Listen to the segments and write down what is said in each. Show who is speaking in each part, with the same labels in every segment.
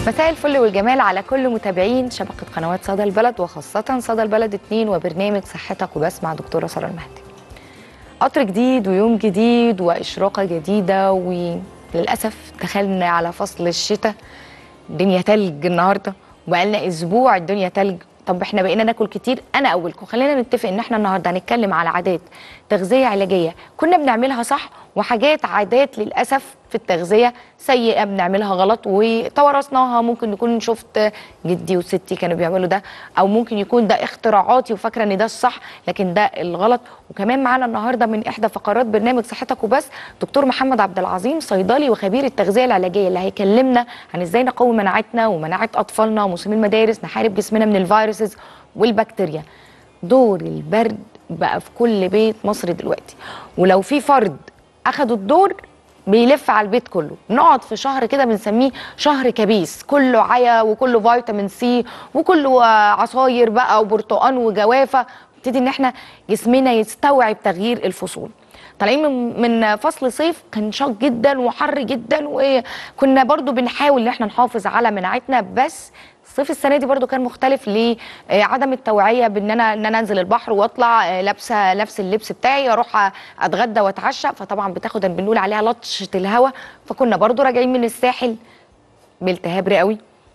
Speaker 1: مساء الفل والجمال على كل متابعين شبكة قنوات صدى البلد وخاصة صدى البلد 2 وبرنامج صحتك وبس مع دكتورة سارة المهدي. قطر جديد ويوم جديد وإشراقة جديدة وللأسف دخلنا على فصل الشتاء الدنيا تلج النهاردة وبقالنا أسبوع الدنيا تلج طب احنا بقينا ناكل كتير انا اولكم خلينا نتفق ان احنا النهارده هنتكلم على عادات تغذيه علاجيه كنا بنعملها صح وحاجات عادات للاسف في التغذيه سيئه بنعملها غلط وتورثناها ممكن نكون شفت جدي وستي كانوا بيعملوا ده او ممكن يكون ده اختراعاتي وفاكره ان ده الصح لكن ده الغلط وكمان معانا النهارده من احدى فقرات برنامج صحتك وبس دكتور محمد عبد العظيم صيدلي وخبير التغذيه العلاجيه اللي هيكلمنا عن ازاي نقوي مناعتنا ومناعه اطفالنا وموسمي المدارس نحارب جسمنا من الفيروسز والبكتيريا دور البرد بقى في كل بيت مصر دلوقتي ولو في فرد اخد الدور بيلف على البيت كله نقعد في شهر كده بنسميه شهر كبيس كله عيا وكله فيتامين سي وكله عصاير بقى وبرتقان وجوافه نبتدي ان احنا جسمنا يستوعب تغيير الفصول طالعين من من فصل صيف كان شاق جدا وحر جدا وكنا برضو بنحاول ان احنا نحافظ على مناعتنا بس الصيف السنه دي برضو كان مختلف لعدم التوعيه بان انا ان انا انزل البحر واطلع لابسه نفس اللبس بتاعي اروح اتغدى واتعشى فطبعا بتاخد بنقول عليها لطشه الهواء فكنا برضو راجعين من الساحل بالتهاب رئوي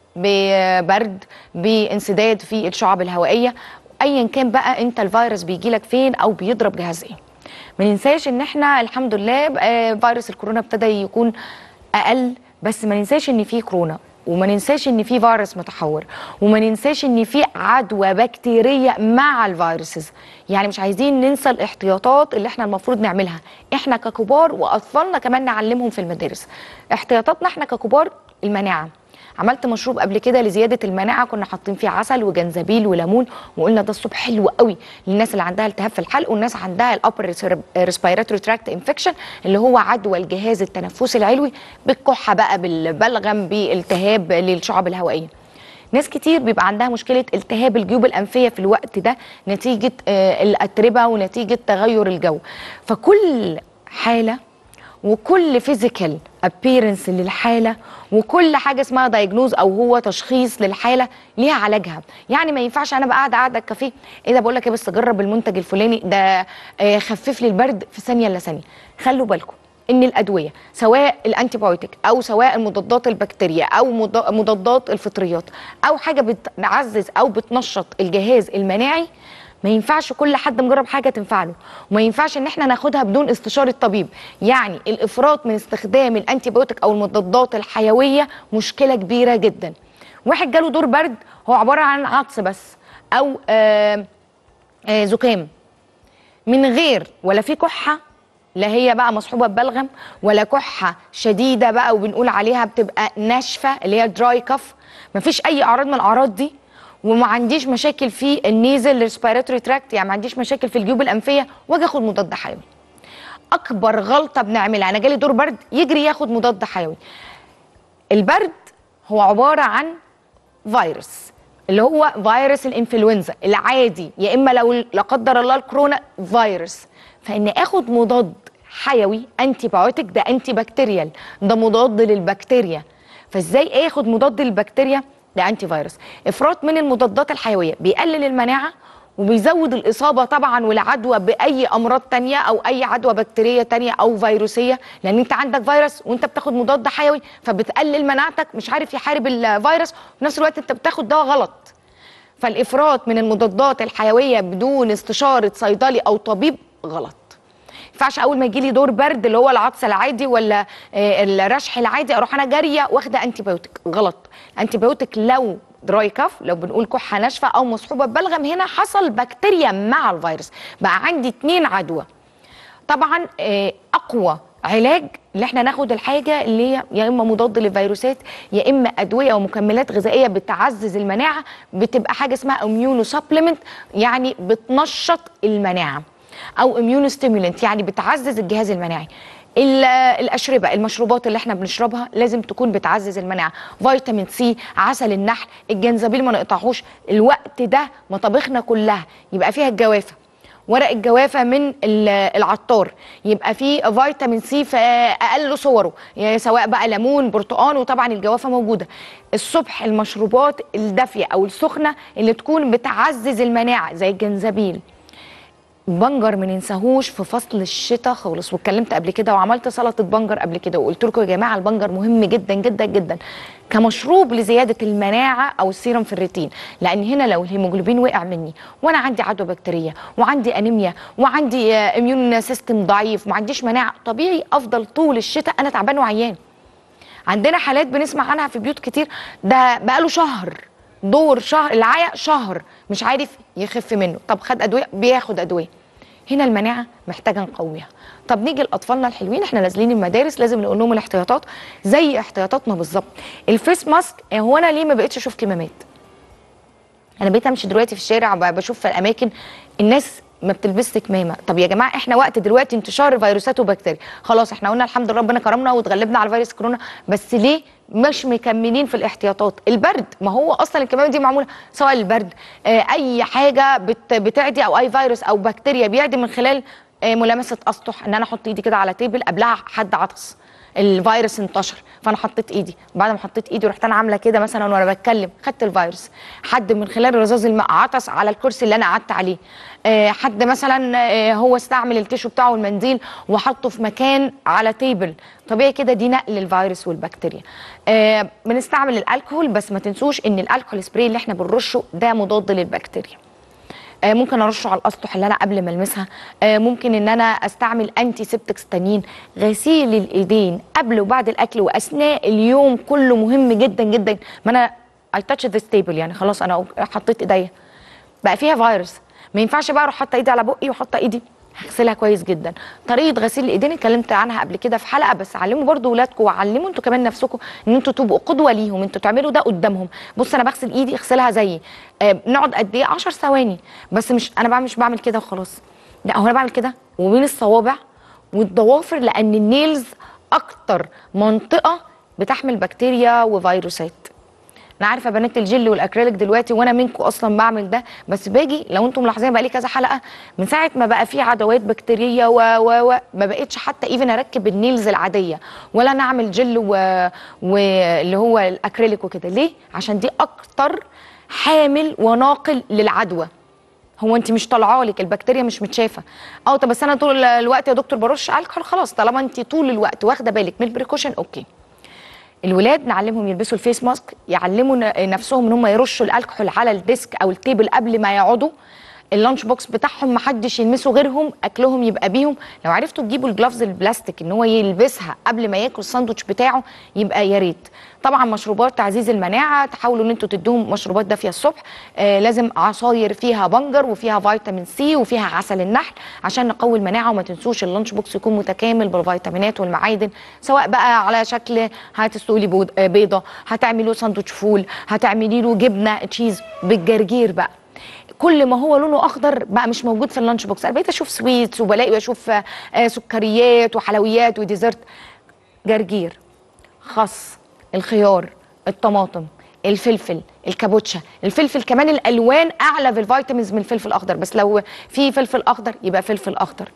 Speaker 1: ببرد بانسداد في الشعب الهوائيه ايا كان بقى انت الفيروس بيجي لك فين او بيضرب جهاز ايه ما ننساش ان احنا الحمد لله فيروس الكورونا ابتدى يكون اقل بس ما ننساش ان في كورونا وما ننساش ان في فيروس متحور وما ننساش ان في عدوى بكتيريه مع الفيروسز يعني مش عايزين ننسى الاحتياطات اللي احنا المفروض نعملها احنا ككبار واطفالنا كمان نعلمهم في المدارس احتياطاتنا احنا ككبار المناعه عملت مشروب قبل كده لزياده المناعه كنا حاطين فيه عسل وجنزبيل وليمون وقلنا ده الصبح حلو قوي للناس اللي عندها التهاب في الحلق والناس عندها الابر ريسبيراتوري تراكت انفكشن اللي هو عدوى الجهاز التنفسي العلوي بالكحه بقى بالبلغم بالتهاب للشعب الهوائيه ناس كتير بيبقى عندها مشكله التهاب الجيوب الانفيه في الوقت ده نتيجه الاتربه ونتيجه تغير الجو فكل حاله وكل فيزيكال ابييرنس للحاله وكل حاجه اسمها دايجنوز او هو تشخيص للحاله ليها علاجها يعني ما ينفعش انا بقى قاعده قاعده الكافيه ايه ده بقول لك ايه بس جرب المنتج الفلاني ده آه خفف لي البرد في ثانيه الا ثانيه خلوا بالكم ان الادويه سواء الانتي بايوتيك او سواء المضادات البكتيريا او مضادات الفطريات او حاجه بتعزز او بتنشط الجهاز المناعي ما ينفعش كل حد مجرب حاجه تنفع له وما ينفعش ان احنا ناخدها بدون استشاره طبيب يعني الافراط من استخدام الانتي بايوتيك او المضادات الحيويه مشكله كبيره جدا واحد جاله دور برد هو عباره عن عطس بس او آآ آآ زكام من غير ولا في كحه لا هي بقى مصحوبه ببلغم ولا كحه شديده بقى وبنقول عليها بتبقى ناشفه اللي هي دراي كف مفيش اي اعراض من الاعراض دي وما عنديش مشاكل في النيزل ريسبيراتوري تراكت يعني ما عنديش مشاكل في الجيوب الانفيه واجي اخد مضاد حيوي اكبر غلطه بنعملها انا جالي دور برد يجري ياخد مضاد حيوي البرد هو عباره عن فيروس اللي هو فيروس الانفلونزا العادي يا اما لو لا قدر الله الكورونا فيروس فان اخد مضاد حيوي انتي بايوتيك ده انتي بكتيريال ده مضاد للبكتيريا فازاي اخد مضاد للبكتيريا ده انتي فيروس افراط من المضادات الحيويه بيقلل المناعه وبيزود الاصابه طبعا والعدوى باي امراض تانية او اي عدوى بكتيريه تانية او فيروسيه لان انت عندك فيروس وانت بتاخد مضاد حيوي فبتقلل مناعتك مش عارف يحارب الفيروس وفي نفس الوقت انت بتاخد دواء غلط فالافراط من المضادات الحيويه بدون استشاره صيدلي او طبيب غلط ينفعش اول ما يجي لي دور برد اللي هو العطس العادي ولا الرشح العادي اروح انا جاريه واخده انتي بايوتيك غلط انتي بايوتيك لو دراي كاف لو بنقول كحه ناشفه او مصحوبه ببلغم هنا حصل بكتيريا مع الفيروس بقى عندي اتنين عدوى طبعا اقوى علاج اللي احنا ناخد الحاجه اللي هي يا اما مضاد للفيروسات يا اما ادويه ومكملات غذائيه بتعزز المناعه بتبقى حاجه اسمها اميونو سبلمنت يعني بتنشط المناعه او اميونو ستيمولنت يعني بتعزز الجهاز المناعي الاشربه المشروبات اللي احنا بنشربها لازم تكون بتعزز المناعه فيتامين سي عسل النحل الجنزبيل ما نقطعهوش الوقت ده مطابخنا كلها يبقى فيها الجوافه ورق الجوافه من ال- العطار يبقى فيه فيتامين سي في اقل صوره يعني سواء بقى ليمون برتقان وطبعا الجوافه موجوده الصبح المشروبات الدافيه او السخنه اللي تكون بتعزز المناعه زي الجنزبيل بنجر ما ننساهوش في فصل الشتاء خالص واتكلمت قبل كده وعملت سلطه بنجر قبل كده وقلت لكم يا جماعه البنجر مهم جدا جدا جدا كمشروب لزياده المناعه او السيرم في الريتين لان هنا لو الهيموجلوبين وقع مني وانا عندي عدوى بكتيريه وعندي انيميا وعندي اميون سيستم ضعيف وما عنديش مناعه طبيعي افضل طول الشتاء انا تعبان وعيان عندنا حالات بنسمع عنها في بيوت كتير ده بقاله شهر دور شهر العيا شهر مش عارف يخف منه طب خد ادويه بياخد ادويه هنا المناعه محتاجه نقويها طب نيجي لاطفالنا الحلوين احنا نازلين المدارس لازم نقول لهم الاحتياطات زي احتياطاتنا بالظبط الفيس ماسك هو انا ليه ما بقتش اشوف كمامات انا بقيت امشي دلوقتي في الشارع ب- بشوف في الاماكن الناس ما بتلبسش كمامه طب يا جماعه احنا وقت دلوقتي انتشار فيروسات وبكتيريا خلاص احنا قلنا الحمد لله ربنا كرمنا واتغلبنا على فيروس كورونا بس ليه مش مكملين في الاحتياطات البرد ما هو اصلا الكمامه دي معموله سواء البرد آه اي حاجه بت بتعدي او اي فيروس او بكتيريا بيعدي من خلال آه ملامسه اسطح ان انا احط ايدي كده على تيبل قبلها حد عطس الفيروس انتشر فانا حطيت ايدي بعد ما حطيت ايدي رحت انا عامله كده مثلا وانا بتكلم خدت الفيروس حد من خلال رذاذ الماء عطس على الكرسي اللي انا قعدت عليه آه حد مثلا آه هو استعمل التيشو بتاعه والمنديل وحطه في مكان على تيبل طبيعي كده دي نقل الفيروس والبكتيريا آه بنستعمل الالكهول بس ما تنسوش ان الالكهول سبراي اللي احنا بنرشه ده مضاد للبكتيريا آه، ممكن ارشه على الاسطح اللي انا قبل ما المسها آه، ممكن ان انا استعمل انتي سيبتكس تانيين غسيل الايدين قبل وبعد الاكل واثناء اليوم كله مهم جدا جدا ما انا اي تاتش ذا ستيبل يعني خلاص انا حطيت ايديا بقى فيها فيروس ما ينفعش بقى اروح حاطه ايدي على بقي وحاطه ايدي هغسلها كويس جدا طريقه غسيل الايدين اتكلمت عنها قبل كده في حلقه بس علموا برضو ولادكم وعلموا انتوا كمان نفسكم ان انتوا تبقوا قدوه ليهم انتوا تعملوا ده قدامهم بص انا بغسل ايدي اغسلها زيي آه نقعد قد ايه 10 ثواني بس مش انا بعمل مش بعمل كده وخلاص لا هو انا بعمل كده وبين الصوابع والضوافر لان النيلز اكتر منطقه بتحمل بكتيريا وفيروسات انا عارفه بنات الجل والاكريليك دلوقتي وانا منكم اصلا بعمل ده بس باجي لو انتم ملاحظين بقى لي كذا حلقه من ساعه ما بقى في عدوات بكتيريه و و و ما بقتش حتى ايفن اركب النيلز العاديه ولا انا اعمل جل و واللي هو الاكريليك وكده ليه عشان دي اكتر حامل وناقل للعدوى هو انت مش طالعه لك البكتيريا مش متشافه اه طب بس انا طول الوقت يا دكتور برش الكحول خلاص طالما انت طول الوقت واخده بالك من البريكوشن اوكي الولاد نعلمهم يلبسوا الفيس ماسك يعلموا ن- نفسهم ان هم يرشوا الالكحول على الديسك او التيبل قبل ما يقعدوا اللانش بوكس بتاعهم محدش يلمسه غيرهم اكلهم يبقى بيهم لو عرفتوا تجيبوا الجلافز البلاستيك ان هو يلبسها قبل ما ياكل الساندوتش بتاعه يبقى يا ريت طبعا مشروبات تعزيز المناعه تحاولوا ان انتوا تدوهم مشروبات دافيه الصبح آه لازم عصاير فيها بنجر وفيها فيتامين سي وفيها عسل النحل عشان نقوي المناعه وما تنسوش اللانش بوكس يكون متكامل بالفيتامينات والمعادن سواء بقى على شكل هتسلقي لي بود- آه، بيضه هتعملي له ساندوتش فول هتعملي له جبنه تشيز بالجرجير بقى كل ما هو لونه اخضر بقى مش موجود في اللانش بوكس انا بقيت اشوف سويتس وبلاقي بشوف آه، آه، سكريات وحلويات وديزرت جرجير خس الخيار الطماطم الفلفل الكابوتشا الفلفل كمان الالوان اعلى في الفيتامينز من الفلفل الاخضر بس لو في فلفل اخضر يبقى فلفل اخضر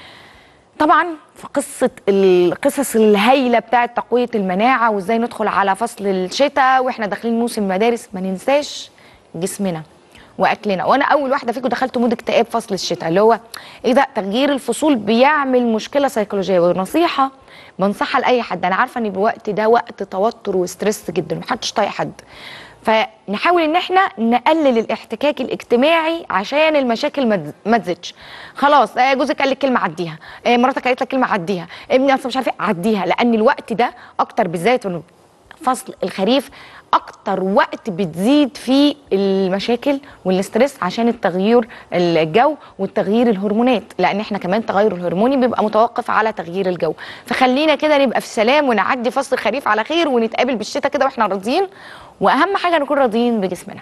Speaker 1: طبعا في قصه القصص الهايله بتاعه تقويه المناعه وازاي ندخل على فصل الشتاء واحنا داخلين موسم مدارس ما ننساش جسمنا واكلنا وانا اول واحده فيكم دخلت مود اكتئاب فصل الشتاء اللي هو ايه ده تغيير الفصول بيعمل مشكله سيكولوجيه ونصيحه بنصحها لاي حد انا عارفه ان الوقت ده وقت توتر وستريس جدا محدش طايق حد فنحاول ان احنا نقلل الاحتكاك الاجتماعي عشان المشاكل ما تز- ما تزيدش خلاص آه، جوزك قال لك كلمه عديها آه، مراتك قالت لك كلمه عديها ابني اصلا مش عارفه إيه، عديها لان الوقت ده اكتر بالذات إنه فصل الخريف اكتر وقت بتزيد فيه المشاكل والاسترس عشان التغيير الجو والتغيير الهرمونات لان احنا كمان التغير الهرموني بيبقى متوقف على تغيير الجو فخلينا كده نبقى في سلام ونعدي فصل الخريف على خير ونتقابل بالشتاء كده واحنا راضيين واهم حاجه نكون راضيين بجسمنا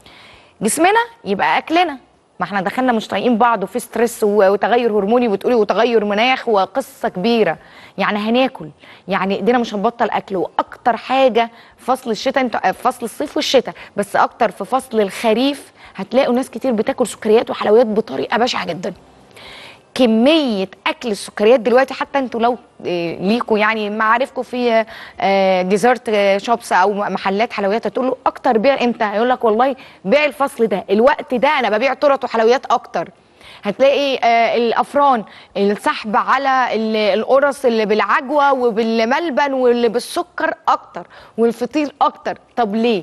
Speaker 1: جسمنا يبقى اكلنا ما احنا دخلنا مش طايقين بعض وفي ستريس و- وتغير هرموني وتقولي وتغير مناخ وقصه كبيره يعني هناكل يعني ايدينا مش هنبطل اكل واكتر حاجه في فصل الشتاء انت في فصل الصيف والشتاء بس اكتر في فصل الخريف هتلاقوا ناس كتير بتاكل سكريات وحلويات بطريقه بشعه جدا كميه اكل السكريات دلوقتي حتى انتوا لو آه، ليكوا يعني معارفكم في آه، ديزرت آه، شوبس او محلات حلويات هتقولوا اكتر بيع امتى هيقول لك والله بيع الفصل ده الوقت ده انا ببيع تورت وحلويات اكتر هتلاقي آه، الافران السحب على ال- القرص اللي بالعجوه وبالملبن واللي بالسكر اكتر والفطير اكتر طب ليه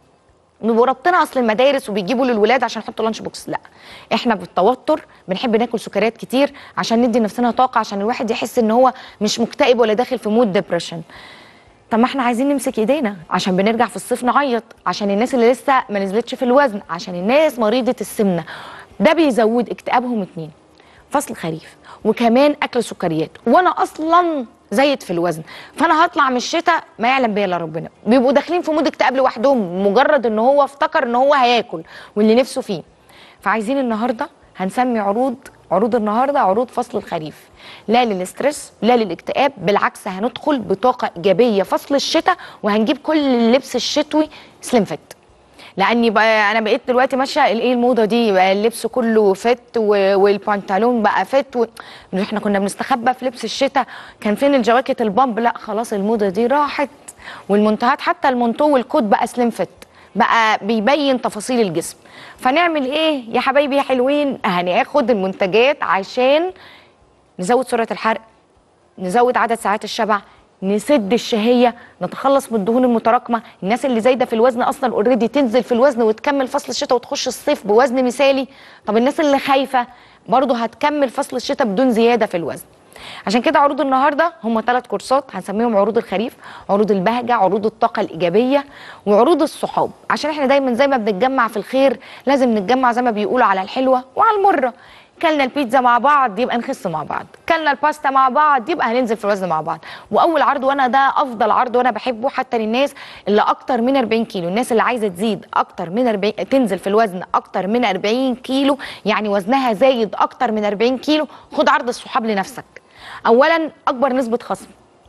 Speaker 1: نبقوا ربطنا اصل المدارس وبيجيبوا للولاد عشان يحطوا لانش بوكس لا احنا بالتوتر بنحب ناكل سكريات كتير عشان ندي نفسنا طاقه عشان الواحد يحس ان هو مش مكتئب ولا داخل في مود ديبريشن طب ما احنا عايزين نمسك ايدينا عشان بنرجع في الصيف نعيط عشان الناس اللي لسه ما نزلتش في الوزن عشان الناس مريضه السمنه ده بيزود اكتئابهم اتنين فصل خريف وكمان اكل سكريات وانا اصلا زايد في الوزن فانا هطلع من الشتاء ما يعلم بيا الا ربنا بيبقوا داخلين في مود اكتئاب لوحدهم مجرد ان هو افتكر ان هو هياكل واللي نفسه فيه فعايزين النهارده هنسمي عروض عروض النهارده عروض فصل الخريف لا للاسترس لا للاكتئاب بالعكس هندخل بطاقه ايجابيه فصل الشتاء وهنجيب كل اللبس الشتوي سليم فيت لاني بقى انا بقيت دلوقتي ماشيه الايه الموضه دي بقى اللبس كله فت و- والبنطلون بقى فت و... احنا كنا بنستخبى في لبس الشتاء كان فين الجواكت البامب لا خلاص الموضه دي راحت والمنتهات حتى المنتو والكوت بقى سليم فت بقى بيبين تفاصيل الجسم فنعمل ايه يا حبايبي يا حلوين هناخد المنتجات عشان نزود سرعه الحرق نزود عدد ساعات الشبع نسد الشهيه نتخلص من الدهون المتراكمه الناس اللي زايده في الوزن اصلا اوريدي تنزل في الوزن وتكمل فصل الشتاء وتخش الصيف بوزن مثالي طب الناس اللي خايفه برضه هتكمل فصل الشتاء بدون زياده في الوزن عشان كده عروض النهارده هم ثلاث كورسات هنسميهم عروض الخريف عروض البهجه عروض الطاقه الايجابيه وعروض الصحاب عشان احنا دايما زي ما بنتجمع في الخير لازم نتجمع زي ما بيقولوا على الحلوه وعلى المره كلنا البيتزا مع بعض يبقى نخس مع بعض كلنا الباستا مع بعض يبقى هننزل في الوزن مع بعض واول عرض وانا ده افضل عرض وانا بحبه حتى للناس اللي اكتر من 40 كيلو الناس اللي عايزه تزيد اكتر من 40 تنزل في الوزن اكتر من 40 كيلو يعني وزنها زايد اكتر من 40 كيلو خد عرض الصحاب لنفسك اولا اكبر نسبه خصم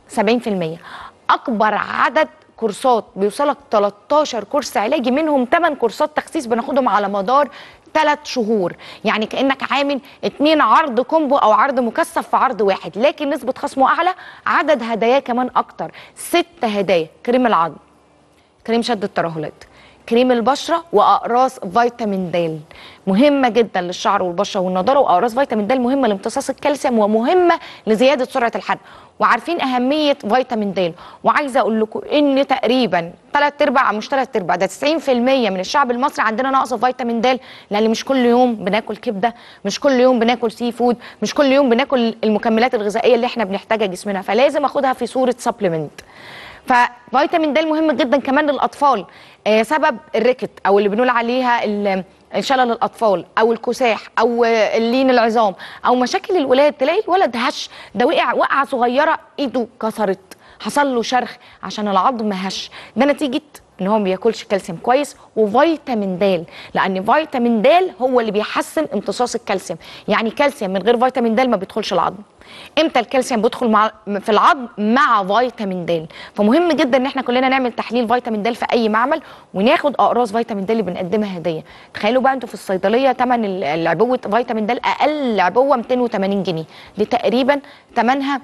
Speaker 1: 70% اكبر عدد كورسات بيوصلك 13 كورس علاجي منهم 8 كورسات تخسيس بناخدهم على مدار ثلاث شهور يعني كانك عامل اتنين عرض كومبو او عرض مكثف في عرض واحد لكن نسبه خصمه اعلى عدد هدايا كمان اكتر ست هدايا كريم العظم كريم شد الترهلات كريم البشره واقراص فيتامين د مهمه جدا للشعر والبشره والنضاره واقراص فيتامين د مهمه لامتصاص الكالسيوم ومهمه لزياده سرعه الحرق وعارفين اهميه فيتامين د وعايزه اقول لكم ان تقريبا ثلاث ارباع مش ثلاث ارباع ده 90% من الشعب المصري عندنا نقص فيتامين د لان مش كل يوم بناكل كبده مش كل يوم بناكل سي فود مش كل يوم بناكل المكملات الغذائيه اللي احنا بنحتاجها جسمنا فلازم اخدها في صوره سبلمنت ففيتامين د مهم جدا كمان للاطفال آه سبب الركت او اللي بنقول عليها ال- شلل الاطفال او الكساح او آه، اللين العظام او مشاكل الولاد تلاقي الولد هش ده وقع وقعه صغيره ايده كسرت حصل له شرخ عشان العظم هش ده نتيجه ان هو ما بياكلش كالسيوم كويس وفيتامين د لان فيتامين د هو اللي بيحسن امتصاص الكالسيوم يعني كالسيوم من غير فيتامين د ما بيدخلش العظم امتى الكالسيوم بيدخل مع في العظم مع فيتامين د فمهم جدا ان احنا كلنا نعمل تحليل فيتامين د في اي معمل وناخد اقراص فيتامين د اللي بنقدمها هديه تخيلوا بقى انتوا في الصيدليه ثمن العبوه فيتامين د اقل عبوه 280 جنيه دي تقريبا ثمنها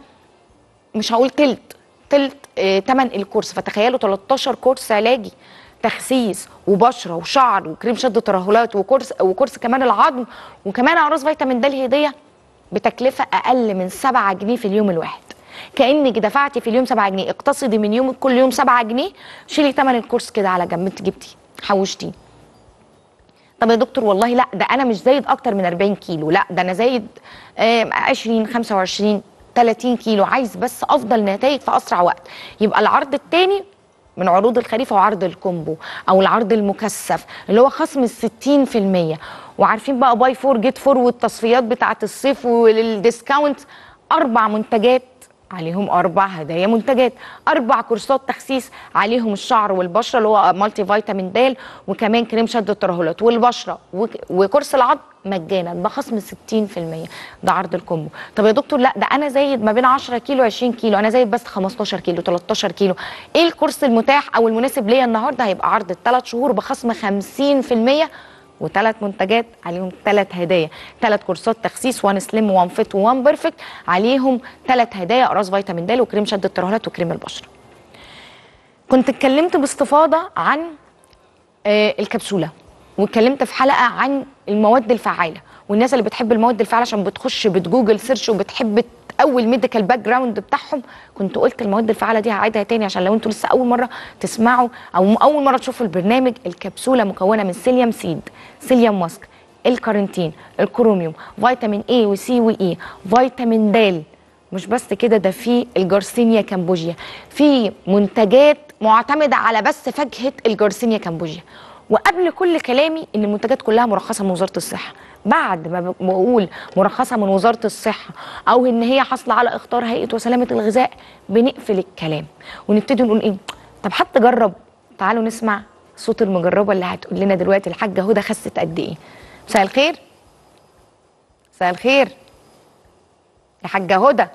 Speaker 1: مش هقول تلت تلت آه، تمن الكورس فتخيلوا 13 كورس علاجي تخسيس وبشره وشعر وكريم شد ترهلات وكورس وكورس كمان العظم وكمان اقراص فيتامين د الهديه بتكلفه اقل من 7 جنيه في اليوم الواحد كانك دفعتي في اليوم 7 جنيه اقتصدي من يومك كل يوم 7 جنيه شيلي ثمن الكورس كده على جنب انت جبتيه حوشتيه طب يا دكتور والله لا ده انا مش زايد اكتر من 40 كيلو لا ده انا زايد آه، 20 25 30 كيلو عايز بس افضل نتائج في اسرع وقت يبقى العرض الثاني من عروض الخريف او عرض الكومبو او العرض المكثف اللي هو خصم ال 60% وعارفين بقى باي فور جيت فور والتصفيات بتاعه الصيف والديسكاونت اربع منتجات عليهم اربع هدايا منتجات اربع كورسات تخسيس عليهم الشعر والبشره اللي هو مالتي فيتامين د وكمان كريم شد الترهلات والبشره وك- وكورس العظم مجانا بخصم 60% ده عرض الكومبو طب يا دكتور لا ده انا زايد ما بين 10 كيلو 20 كيلو انا زايد بس 15 كيلو 13 كيلو ايه الكورس المتاح او المناسب ليا النهارده هيبقى عرض الثلاث شهور بخصم 50% وثلاث منتجات عليهم ثلاث هدايا ثلاث كورسات تخسيس وان سليم وان فيت وان بيرفكت عليهم ثلاث هدايا اقراص فيتامين د وكريم شد الترهلات وكريم البشره كنت اتكلمت باستفاضه عن آه، الكبسوله واتكلمت في حلقه عن المواد الفعاله والناس اللي بتحب المواد الفعاله عشان بتخش بتجوجل سيرش وبتحب اول ميديكال باك جراوند بتاعهم كنت قلت المواد الفعاله دي هعيدها تاني عشان لو انتوا لسه اول مره تسمعوا او اول مره تشوفوا البرنامج الكبسوله مكونه من سيليوم سيد سيليوم ماسك الكارنتين الكروميوم فيتامين اي وسي واي فيتامين د مش بس كده ده في الجارسينيا كامبوجيا في منتجات معتمده على بس فاكهه الجارسينيا كامبوجيا وقبل كل كلامي ان المنتجات كلها مرخصه من وزاره الصحه بعد ما بقول مرخصه من وزاره الصحه او ان هي حاصله على اخطار هيئه وسلامه الغذاء بنقفل الكلام ونبتدي نقول ايه طب حتى جرب تعالوا نسمع صوت المجربه اللي هتقول لنا دلوقتي الحاجه هدى خست قد ايه مساء الخير مساء الخير يا حاجه هدى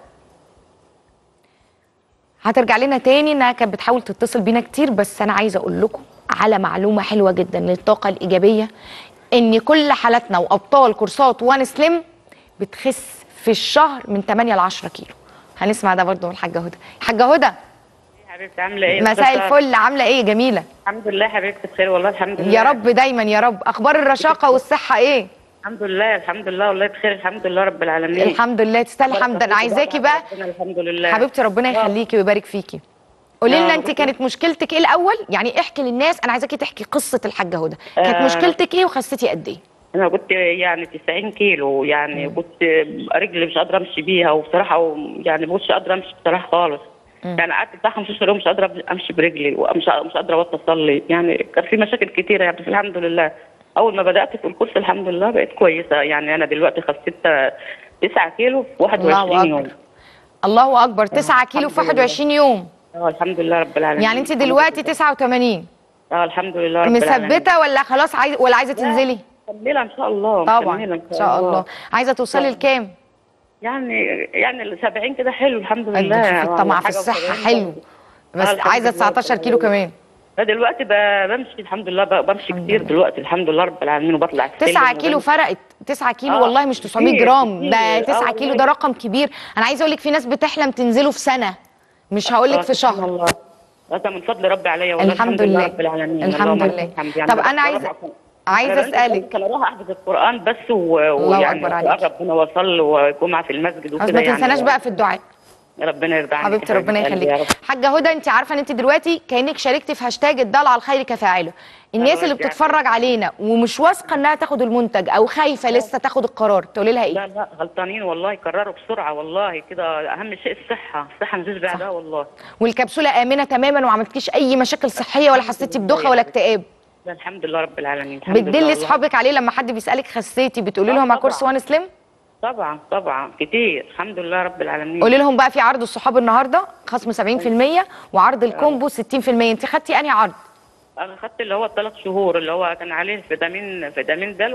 Speaker 1: هترجع لنا تاني انها كانت بتحاول تتصل بينا كتير بس انا عايزه اقول لكم على معلومه حلوه جدا للطاقه الايجابيه ان كل حالاتنا وابطال كورسات وان سليم بتخس في الشهر من 8 ل 10 كيلو هنسمع ده برضه من الحاجه هدى حاجه هدى
Speaker 2: حبيبتي عامله ايه
Speaker 1: مساء
Speaker 2: أستاذ سارة؟
Speaker 1: الفل عامله ايه جميله
Speaker 2: الحمد لله حبيبتي بخير والله الحمد لله
Speaker 1: يا رب دايما يا رب اخبار الرشاقه والصحه ايه
Speaker 2: الحمد لله الحمد لله والله بخير الحمد لله رب العالمين
Speaker 1: الحمد لله تستاهلي حمد انا عايزاكي بقى
Speaker 2: ربنا الحمد لله
Speaker 1: حبيبتي ربنا يخليكي ويبارك فيكي قولي
Speaker 2: يا
Speaker 1: لنا
Speaker 2: رب.
Speaker 1: انت كانت مشكلتك ايه الاول يعني احكي للناس انا عايزاكي تحكي قصه الحاجه هدى كانت
Speaker 2: آه.
Speaker 1: مشكلتك ايه وخسيتي قد ايه
Speaker 2: انا كنت يعني 90 كيلو يعني كنت رجلي مش قادره امشي بيها وبصراحه و- يعني ما كنتش قادره امشي بصراحه خالص يعني قعدت بتاع 15 يوم مش قادره امشي برجلي ومش مش قادره اوطي اصلي يعني كان في مشاكل كتيره يعني بس الحمد لله اول ما بدات في الكورس الحمد لله بقيت كويسه يعني انا دلوقتي خسيت 9 كيلو في 21
Speaker 1: الله
Speaker 2: يوم
Speaker 1: اكبر الله اكبر 9 كيلو في
Speaker 2: الحمد لله.
Speaker 1: 21 يوم
Speaker 2: اه الحمد لله رب العالمين
Speaker 1: يعني انت
Speaker 2: الحمد
Speaker 1: دلوقتي
Speaker 2: لله.
Speaker 1: 89
Speaker 2: اه الحمد لله رب العالمين
Speaker 1: مثبته ولا خلاص عايزه ولا عايزه تنزلي
Speaker 2: مكمله ان شاء الله
Speaker 1: طبعا
Speaker 2: مكملة
Speaker 1: ان شاء الله عايزه توصلي
Speaker 2: طبعاً.
Speaker 1: لكام
Speaker 2: يعني يعني ال 70 كده حلو الحمد
Speaker 1: أيوة،
Speaker 2: لله
Speaker 1: شوفي الطمع في
Speaker 2: حاجة
Speaker 1: الصحه
Speaker 2: وسبعين
Speaker 1: حلو
Speaker 2: برضه.
Speaker 1: بس
Speaker 2: آه، الحمد
Speaker 1: عايزه
Speaker 2: لله.
Speaker 1: 19 كيلو كمان
Speaker 2: لا دلوقتي ب- بمشي الحمد لله ب- بمشي
Speaker 1: الحمد
Speaker 2: كتير
Speaker 1: لله.
Speaker 2: دلوقتي الحمد لله رب العالمين وبطلع السلم
Speaker 1: 9 كيلو
Speaker 2: وبمشي.
Speaker 1: فرقت 9 كيلو
Speaker 2: آه،
Speaker 1: والله مش 900
Speaker 2: كتير،
Speaker 1: جرام ده
Speaker 2: كتير.
Speaker 1: 9
Speaker 2: آه،
Speaker 1: كيلو
Speaker 2: والله.
Speaker 1: ده رقم كبير انا عايزه اقول لك في ناس بتحلم تنزله في سنه مش هقول لك
Speaker 2: آه،
Speaker 1: في
Speaker 2: سبحان
Speaker 1: شهر
Speaker 2: الله هذا من فضل ربي عليا والله
Speaker 1: الحمد لله.
Speaker 2: رب العالمين
Speaker 1: الحمد
Speaker 2: اللهم
Speaker 1: لله.
Speaker 2: لك الحمد. يعني
Speaker 1: طب
Speaker 2: بروح-
Speaker 1: أنا عايزة-
Speaker 2: بروح أصلاً.
Speaker 1: عايزه
Speaker 2: أنا بنزل
Speaker 1: اسالك
Speaker 2: انا اروح احفظ القران بس و-
Speaker 1: الله
Speaker 2: ويعني
Speaker 1: أكبر عليك.
Speaker 2: ربنا واصلي وجمعه في المسجد
Speaker 1: بس
Speaker 2: وكده
Speaker 1: ما
Speaker 2: يعني
Speaker 1: تنساناش بقى في الدعاء
Speaker 2: ربنا يرضى عنك
Speaker 1: حبيبتي
Speaker 2: يا
Speaker 1: ربنا
Speaker 2: حبيبة قلبي يا
Speaker 1: يخليك
Speaker 2: رب.
Speaker 1: حاجه هدى انت عارفه ان انت دلوقتي كانك شاركتي في هاشتاج الدال على الخير كفاعله الناس اللي
Speaker 2: الله يرجعك.
Speaker 1: بتتفرج علينا ومش واثقه انها تاخد المنتج او خايفه لسه تاخد القرار تقولي لها ايه
Speaker 2: لا لا غلطانين والله قرروا بسرعه والله كده اهم شيء الصحه الصحه مفيش بعدها والله
Speaker 1: والكبسوله امنه تماما وما عملتكيش اي مشاكل صحيه ولا حسيتي بدوخه ولا اكتئاب
Speaker 2: لا الحمد لله رب العالمين الحمد لله
Speaker 1: بتدلي
Speaker 2: والله.
Speaker 1: اصحابك عليه لما حد بيسالك خسيتي بتقولي
Speaker 2: آه،
Speaker 1: لهم على
Speaker 2: طبعاً.
Speaker 1: كورس وان سليم
Speaker 2: طبعا طبعا كتير الحمد لله رب العالمين
Speaker 1: قولي لهم بقى في عرض الصحاب النهارده خصم 70% وعرض الكومبو 60% انت خدتي انهي عرض
Speaker 2: انا خدت اللي هو الثلاث شهور اللي هو كان عليه فيتامين فيتامين د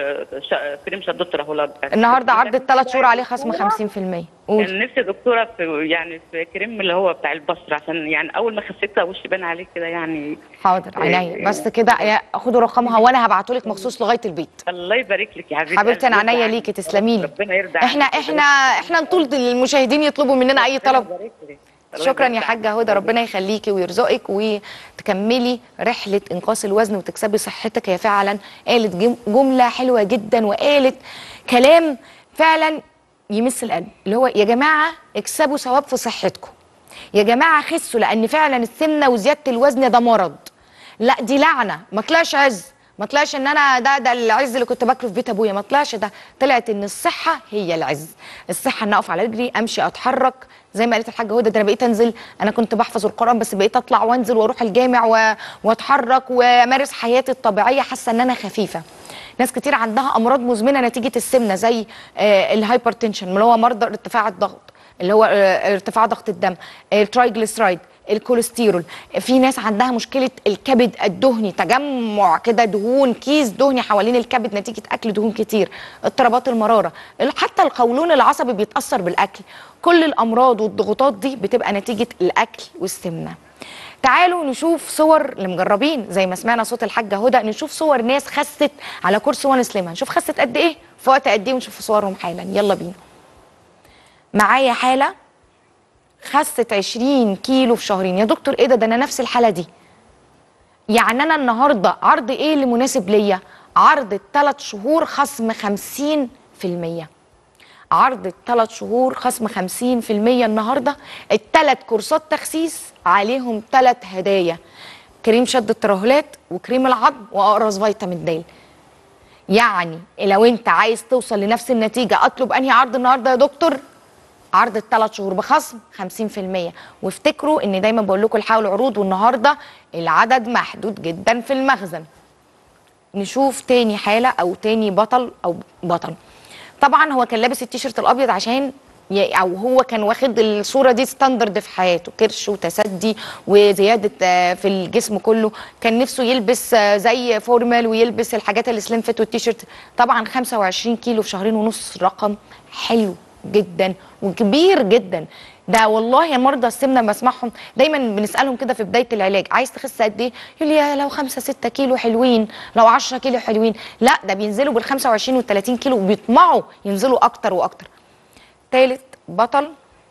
Speaker 2: وكريم شد الترهلات
Speaker 1: النهارده عرض الثلاث شهور عليه خصم 50% قولي
Speaker 2: كان نفسي دكتوره في يعني في كريم اللي هو بتاع البشره عشان يعني اول ما خسيت وشي بان عليه كده يعني
Speaker 1: حاضر عينيا بس كده يا- خدوا رقمها وانا هبعته لك مخصوص لغايه البيت
Speaker 2: الله يبارك لك يا حبيبتي
Speaker 1: حبيبتي انا
Speaker 2: يرضى
Speaker 1: عينيا
Speaker 2: عنك.
Speaker 1: ليكي تسلمي لي
Speaker 2: ربنا يرضى
Speaker 1: احنا
Speaker 2: عنك.
Speaker 1: احنا احنا نطول المشاهدين يطلبوا مننا اي طلب
Speaker 2: ربنا يبارك لك. الله
Speaker 1: شكرا يا
Speaker 2: يبارك
Speaker 1: حاجه هدى ربنا يخليكي ويرزقك وتكملي رحله انقاص الوزن وتكسبي صحتك هي فعلا قالت جم- جمله حلوه جدا وقالت كلام فعلا يمس القلب اللي هو يا جماعه اكسبوا ثواب في صحتكم يا جماعه خسوا لان فعلا السمنه وزياده الوزن ده مرض لا دي لعنه ما طلعش عز ما طلعش ان انا ده ده العز اللي كنت باكله في بيت ابويا ما طلعش ده طلعت ان الصحه هي العز الصحه ان اقف على رجلي امشي اتحرك زي ما قالت الحاجه هدى ده انا بقيت انزل انا كنت بحفظ القران بس بقيت اطلع وانزل واروح الجامع و... واتحرك وامارس حياتي الطبيعيه حاسه ان انا خفيفه ناس كتير عندها امراض مزمنه نتيجه السمنه زي آه الهايبرتنشن اللي هو مرضى ارتفاع الضغط اللي هو آه، ارتفاع ضغط الدم الترايجليسرايد الكوليسترول في ناس عندها مشكله الكبد الدهني تجمع كده دهون كيس دهني حوالين الكبد نتيجه اكل دهون كتير اضطرابات المراره ال- حتى القولون العصبي بيتاثر بالاكل كل الامراض والضغوطات دي بتبقى نتيجه الاكل والسمنه تعالوا نشوف صور اللي مجربين زي ما سمعنا صوت الحاجه هدى نشوف صور ناس خست على كورس وان سليم هنشوف خست قد ايه في وقت قد ايه ونشوف صورهم حالا يلا بينا معايا حاله خست 20 كيلو في شهرين يا دكتور ايه ده ده انا نفس الحاله دي يعني انا النهارده عرض ايه اللي مناسب ليا عرض الثلاث شهور خصم 50% عرض الثلاث شهور خصم 50% النهارده الثلاث كورسات تخسيس عليهم ثلاث هدايا كريم شد الترهلات وكريم العظم واقرص فيتامين د يعني لو انت عايز توصل لنفس النتيجه اطلب انهي عرض النهارده يا دكتور عرض الثلاث شهور بخصم 50% وافتكروا ان دايما بقول لكم الحقوا العروض والنهارده العدد محدود جدا في المخزن نشوف تاني حاله او تاني بطل او بطل طبعا هو كان لابس التيشيرت الابيض عشان ي- او هو كان واخد الصوره دي ستاندرد في حياته كرش وتسدي وزياده آه، في الجسم كله كان نفسه يلبس آه، زي فورمال ويلبس الحاجات السليم فيت والتيشيرت طبعا 25 كيلو في شهرين ونص رقم حلو جدا وكبير جدا ده والله يا مرضى السمنه بسمعهم دايما بنسالهم كده في بدايه العلاج عايز تخس قد ايه؟ يقول لي يا لو 5 6 كيلو حلوين لو 10 كيلو حلوين لا ده بينزلوا بال 25 وال 30 كيلو وبيطمعوا ينزلوا اكتر واكتر تالت بطل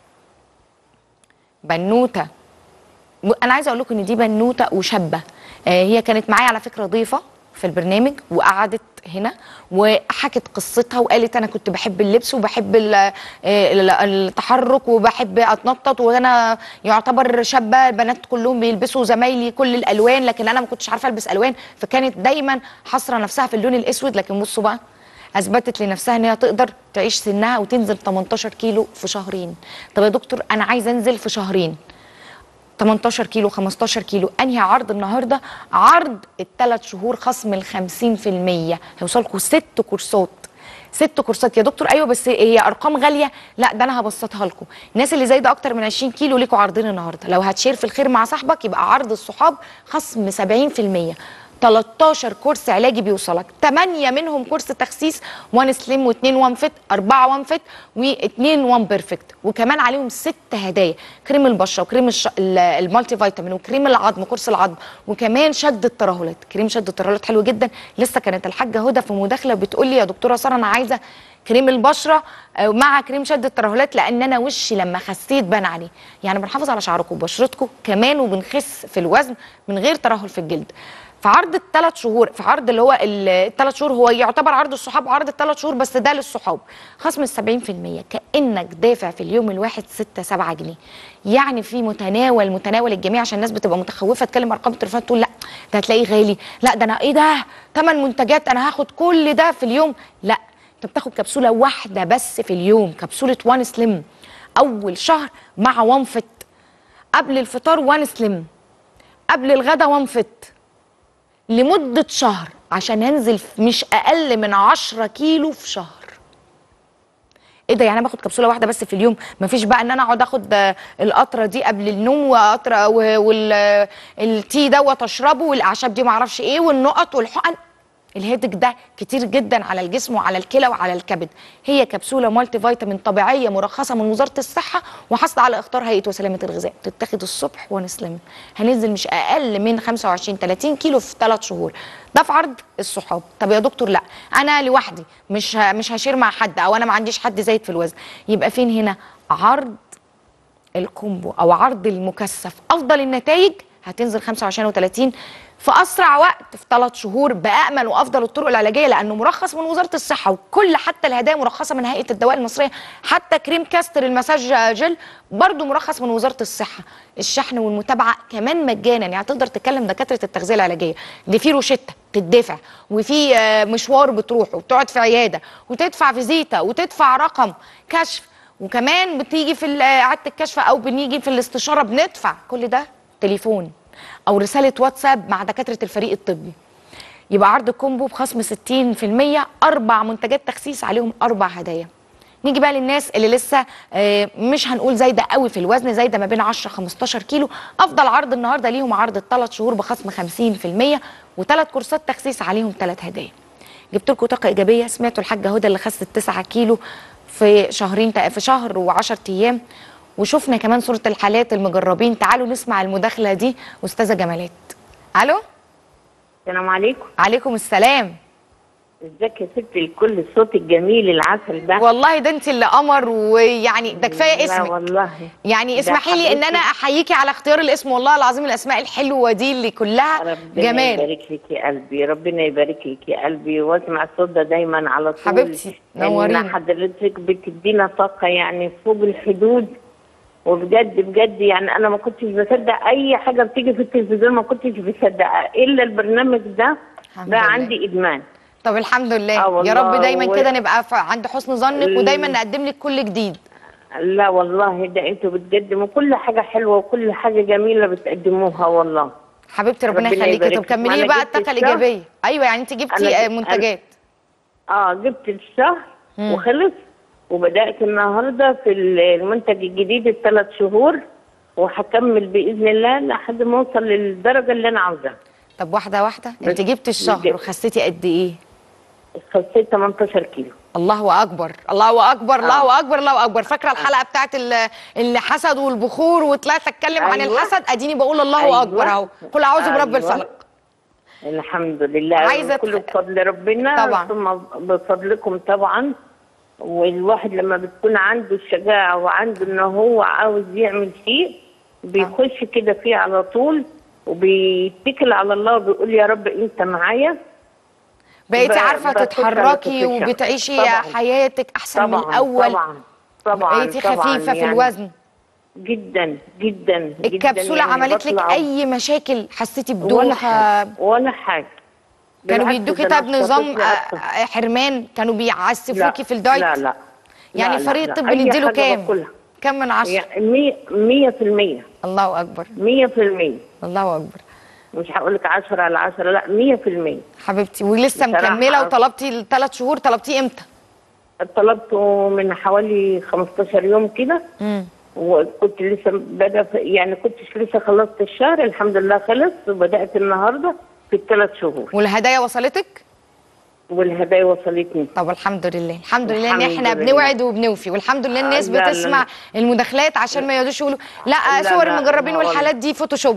Speaker 1: بنوته و- انا عايزه اقول لكم ان دي بنوته وشابه آه هي كانت معايا على فكره ضيفه في البرنامج وقعدت هنا وحكت قصتها وقالت انا كنت بحب اللبس وبحب ال- آه، ال- التحرك وبحب اتنطط وانا يعتبر شابه البنات كلهم بيلبسوا زمايلي كل الالوان لكن انا ما كنتش عارفه البس الوان فكانت دايما حاصره نفسها في اللون الاسود لكن بصوا بقى اثبتت لنفسها ان هي تقدر تعيش سنها وتنزل 18 كيلو في شهرين طب يا دكتور انا عايزه انزل في شهرين 18 كيلو 15 كيلو انهي عرض النهارده عرض الثلاث شهور خصم ال 50% هيوصلكم ست كورسات ست كورسات يا دكتور ايوه بس هي ارقام غاليه لا ده انا هبسطها لكم الناس اللي زايده اكتر من 20 كيلو ليكوا عرضين النهارده لو هتشير في الخير مع صاحبك يبقى عرض الصحاب خصم 70% 13 كورس علاجي بيوصلك 8 منهم كورس تخسيس 1 سليم و2 1 فيت 4 1 فيت و2 1 بيرفكت وكمان عليهم ست هدايا كريم البشره وكريم الش... ال- المالتي فيتامين وكريم العظم كورس العظم وكمان شد الترهلات كريم شد الترهلات حلو جدا لسه كانت الحاجه هدى في مداخله بتقول لي يا دكتوره ساره انا عايزه كريم البشره آه، مع كريم شد الترهلات لان انا وشي لما خسيت بان عليه يعني بنحافظ على شعركم وبشرتكم كمان وبنخس في الوزن من غير ترهل في الجلد في عرض الثلاث شهور في عرض اللي هو الثلاث شهور هو يعتبر عرض الصحاب وعرض الثلاث شهور بس ده للصحاب خصم ال 70% كانك دافع في اليوم الواحد 6 7 جنيه يعني في متناول متناول الجميع عشان الناس بتبقى متخوفه تكلم ارقام التليفونات تقول لا ده هتلاقيه غالي لا ده انا ايه ده ثمان منتجات انا هاخد كل ده في اليوم لا انت بتاخد كبسوله واحده بس في اليوم كبسوله وان سليم اول شهر مع وان فت قبل الفطار وان سليم قبل الغدا وان فت لمدة شهر عشان انزل في مش اقل من 10 كيلو في شهر ايه ده يعني انا باخد كبسوله واحده بس في اليوم مفيش بقى ان انا اقعد اخد آه، القطره دي قبل النوم وقطره والتي دوت اشربه والاعشاب دي معرفش ايه والنقط والحقن الهيدك ده كتير جدا على الجسم وعلى الكلى وعلى الكبد هي كبسوله مالتي فيتامين طبيعيه مرخصه من وزاره الصحه وحاصله على اختار هيئه وسلامه الغذاء تتاخد الصبح ونسلم هننزل مش اقل من 25 30 كيلو في 3 شهور ده في عرض الصحاب طب يا دكتور لا انا لوحدي مش ه- مش هشير مع حد او انا ما عنديش حد زايد في الوزن يبقى فين هنا عرض الكومبو او عرض المكثف افضل النتائج هتنزل 25 و30 في اسرع وقت في ثلاث شهور بامن وافضل الطرق العلاجيه لانه مرخص من وزاره الصحه وكل حتى الهدايا مرخصه من هيئه الدواء المصريه حتى كريم كاستر المساج جل برضه مرخص من وزاره الصحه الشحن والمتابعه كمان مجانا يعني تقدر تكلم دكاتره التغذيه العلاجيه اللي فيه روشته تدفع وفي آه، مشوار بتروح وبتقعد في عياده وتدفع فيزيتا وتدفع رقم كشف وكمان بتيجي في ال- اعاده الكشف او بنيجي في الاستشاره بندفع كل ده تليفون او رساله واتساب مع دكاتره الفريق الطبي يبقى عرض كومبو بخصم 60% اربع منتجات تخسيس عليهم اربع هدايا نيجي بقى للناس اللي لسه آه، مش هنقول زايده قوي في الوزن زايده ما بين 10 15 كيلو افضل عرض النهارده ليهم عرض الثلاث شهور بخصم 50% وثلاث كورسات تخسيس عليهم ثلاث هدايا جبت لكم طاقه ايجابيه سمعتوا الحاجه هدى اللي خست 9 كيلو في شهرين في شهر و10 ايام وشفنا كمان صوره الحالات المجربين تعالوا نسمع المداخله دي استاذه جمالات الو
Speaker 3: السلام عليكم
Speaker 1: عليكم السلام
Speaker 3: ازيك يا ست الكل الصوت الجميل العسل ده
Speaker 1: والله ده انت اللي قمر ويعني ده كفايه
Speaker 3: لا
Speaker 1: اسمك
Speaker 3: والله
Speaker 1: يعني
Speaker 3: ده
Speaker 1: اسمحي لي ان
Speaker 3: حضرتك-
Speaker 1: انا احييكي على اختيار الاسم والله العظيم الاسماء الحلوه دي اللي كلها
Speaker 3: ربنا
Speaker 1: جمال
Speaker 3: يبارك لك يا قلبي ربنا يبارك لك يا قلبي واسمع الصوت ده دايما على طول
Speaker 1: حبيبتي، نورينا.
Speaker 3: ان حضرتك بتدينا طاقه يعني فوق الحدود وبجد بجد يعني انا ما كنتش بصدق اي حاجه بتيجي في التلفزيون ما كنتش بصدقها الا البرنامج ده
Speaker 1: الحمد
Speaker 3: بقى
Speaker 1: لله.
Speaker 3: عندي ادمان
Speaker 1: طب الحمد لله
Speaker 3: آه والله،
Speaker 1: يا رب دايما
Speaker 3: و-
Speaker 1: كده نبقى ف- عند حسن ظنك
Speaker 3: ال-
Speaker 1: ودايما نقدم لك كل جديد
Speaker 3: لا والله ده انتوا بتقدموا كل حاجه حلوه وكل حاجه جميله بتقدموها والله
Speaker 1: حبيبتي ربنا
Speaker 3: ربنا
Speaker 1: يخليكي
Speaker 3: يبارك
Speaker 1: طب
Speaker 3: فيك.
Speaker 1: كملي
Speaker 3: ما
Speaker 1: لي
Speaker 3: أنا
Speaker 1: بقى
Speaker 3: جبت
Speaker 1: الطاقه
Speaker 3: الشهر.
Speaker 1: الايجابيه ايوه يعني انت جبتي
Speaker 3: أنا-
Speaker 1: آه، منتجات
Speaker 3: اه جبت الشهر
Speaker 1: مم.
Speaker 3: وخلص وبدات النهارده في المنتج الجديد الثلاث شهور وهكمل باذن الله لحد ما اوصل للدرجه اللي انا عاوزاها
Speaker 1: طب واحده واحده انت
Speaker 3: بس-
Speaker 1: جبت الشهر
Speaker 3: بجد.
Speaker 1: وخسيتي قد ايه
Speaker 3: خسيت 18 كيلو
Speaker 1: الله اكبر الله اكبر الله اكبر الله اكبر فاكره الحلقه بتاعت ال- الحسد والبخور وطلعت اتكلم عن
Speaker 3: أيوة.
Speaker 1: الحسد اديني بقول الله
Speaker 3: أيوة.
Speaker 1: اكبر اهو قل اعوذ برب
Speaker 3: أيوة.
Speaker 1: الفلق
Speaker 3: الحمد لله
Speaker 1: عايزة
Speaker 3: كله
Speaker 1: تخ-
Speaker 3: بفضل ربنا
Speaker 1: طبعا.
Speaker 3: ثم بفضلكم طبعا والواحد لما بتكون عنده الشجاعة وعنده ان هو عاوز يعمل شيء بيخش كده فيه على طول وبيتكل على الله وبيقول يا رب انت معايا
Speaker 1: بقيتي
Speaker 3: ب-
Speaker 1: عارفه
Speaker 3: بخش
Speaker 1: تتحركي
Speaker 3: على كل شيء.
Speaker 1: وبتعيشي
Speaker 3: طبعاً.
Speaker 1: حياتك احسن من
Speaker 3: طبعا
Speaker 1: الاول
Speaker 3: طبعا طبعا
Speaker 1: بقيتي
Speaker 3: طبعا
Speaker 1: خفيفه في
Speaker 3: يعني
Speaker 1: الوزن
Speaker 3: جدا جدا جدا
Speaker 1: الكبسوله
Speaker 3: يعني
Speaker 1: عملت لك
Speaker 3: بطلع
Speaker 1: اي مشاكل حسيتي
Speaker 3: ولا
Speaker 1: بدوخه
Speaker 3: حاجة ولا حاجة
Speaker 1: كانوا
Speaker 3: بالعكس
Speaker 1: بيدوكي
Speaker 3: ده
Speaker 1: طب
Speaker 3: أنا
Speaker 1: نظام
Speaker 3: اشتكيت
Speaker 1: آه،
Speaker 3: لأكتر.
Speaker 1: آه، حرمان كانوا بيعسفوكي
Speaker 3: لا،
Speaker 1: في الدايت
Speaker 3: لا لا
Speaker 1: يعني
Speaker 3: لا، لا،
Speaker 1: فريق
Speaker 3: لا.
Speaker 1: الطب
Speaker 3: أي
Speaker 1: نديله
Speaker 3: حاجة
Speaker 1: كام
Speaker 3: باكلها.
Speaker 1: كام من عشرة
Speaker 3: يعني مية مية في المية
Speaker 1: الله اكبر
Speaker 3: مية في المية
Speaker 1: الله اكبر
Speaker 3: مش هقول لك عشرة على عشرة لا مية في المية
Speaker 1: حبيبتي ولسه
Speaker 3: بصراحة
Speaker 1: مكمله
Speaker 3: آه.
Speaker 1: وطلبتي الثلاث شهور طلبتيه امتى
Speaker 3: طلبته من حوالي 15 يوم كده
Speaker 1: امم
Speaker 3: وكنت لسه بدأ يعني كنتش لسه خلصت الشهر الحمد لله خلص وبدأت النهاردة في الثلاث شهور
Speaker 1: والهدايا وصلتك
Speaker 3: والهدايا وصلتني
Speaker 1: طب الحمد لله الحمد لله ان
Speaker 3: الحمد
Speaker 1: احنا
Speaker 3: لله.
Speaker 1: بنوعد وبنوفي والحمد لله الناس
Speaker 3: لا، لا،
Speaker 1: بتسمع
Speaker 3: لا.
Speaker 1: المداخلات عشان ما يقعدوش يقولوا لا
Speaker 3: لا،
Speaker 1: صور
Speaker 3: لا،
Speaker 1: المجربين
Speaker 3: لا
Speaker 1: والحالات دي فوتوشوب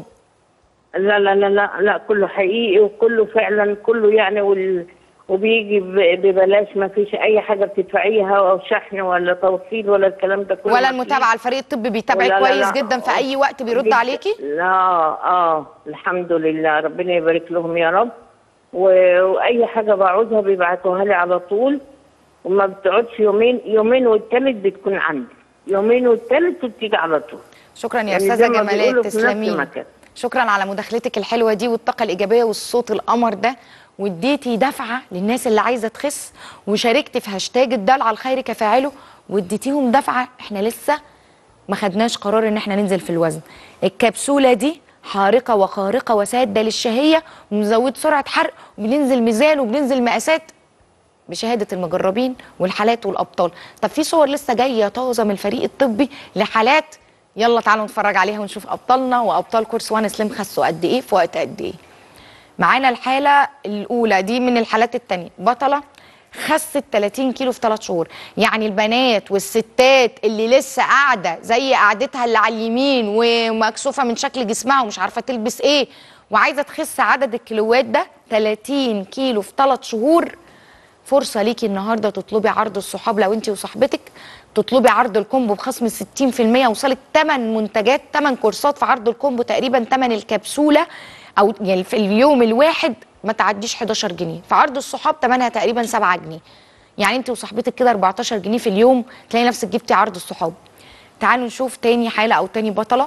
Speaker 3: لا لا لا لا لا كله حقيقي وكله فعلا كله يعني وال... وبيجي ب- ببلاش ما فيش اي حاجه بتدفعيها او شحن ولا توصيل ولا الكلام ده كله
Speaker 1: ولا
Speaker 3: ما فيش.
Speaker 1: المتابعه الفريق الطبي بيتابعك
Speaker 3: لا، لا،
Speaker 1: كويس
Speaker 3: لا.
Speaker 1: جدا في اي وقت بيرد
Speaker 3: جدا.
Speaker 1: عليكي
Speaker 3: لا اه الحمد لله ربنا يبارك لهم يا رب و- واي حاجه بعوزها بيبعتوها لي على طول وما بتقعدش يومين يومين والتالت بتكون عندي يومين والتالت وبتيجي على طول
Speaker 1: شكرا يا
Speaker 3: يعني
Speaker 1: استاذه
Speaker 3: زي ما بيقولوا
Speaker 1: جمالات
Speaker 3: في نفس
Speaker 1: تسلمي لي.
Speaker 3: المكان.
Speaker 1: شكرا على مداخلتك الحلوه دي والطاقه الايجابيه والصوت القمر ده واديتي دفعه للناس اللي عايزه تخس وشاركتي في هاشتاج الدال على الخير كفاعله واديتيهم دفعه احنا لسه ما خدناش قرار ان احنا ننزل في الوزن الكبسوله دي حارقه وخارقه وساده للشهيه ومزود سرعه حرق وبننزل ميزان وبننزل مقاسات بشهاده المجربين والحالات والابطال طب في صور لسه جايه طازه من الفريق الطبي لحالات يلا تعالوا نتفرج عليها ونشوف ابطالنا وابطال كورس وان سليم خسوا قد ايه في وقت قد ايه معانا الحاله الاولى دي من الحالات التانية بطله خست 30 كيلو في 3 شهور يعني البنات والستات اللي لسه قاعده زي قعدتها اللي على اليمين ومكسوفه من شكل جسمها ومش عارفه تلبس ايه وعايزه تخس عدد الكيلوات ده 30 كيلو في 3 شهور فرصه ليكي النهارده تطلبي عرض الصحاب لو انت وصاحبتك تطلبي عرض الكومبو بخصم 60% وصلت 8 منتجات 8 كورسات في عرض الكومبو تقريبا 8 الكبسوله او يعني في اليوم الواحد ما تعديش 11 جنيه في عرض الصحاب ثمنها تقريبا 7 جنيه يعني انت وصاحبتك كده 14 جنيه في اليوم تلاقي نفسك جبتي عرض الصحاب تعالوا نشوف تاني حاله او تاني بطله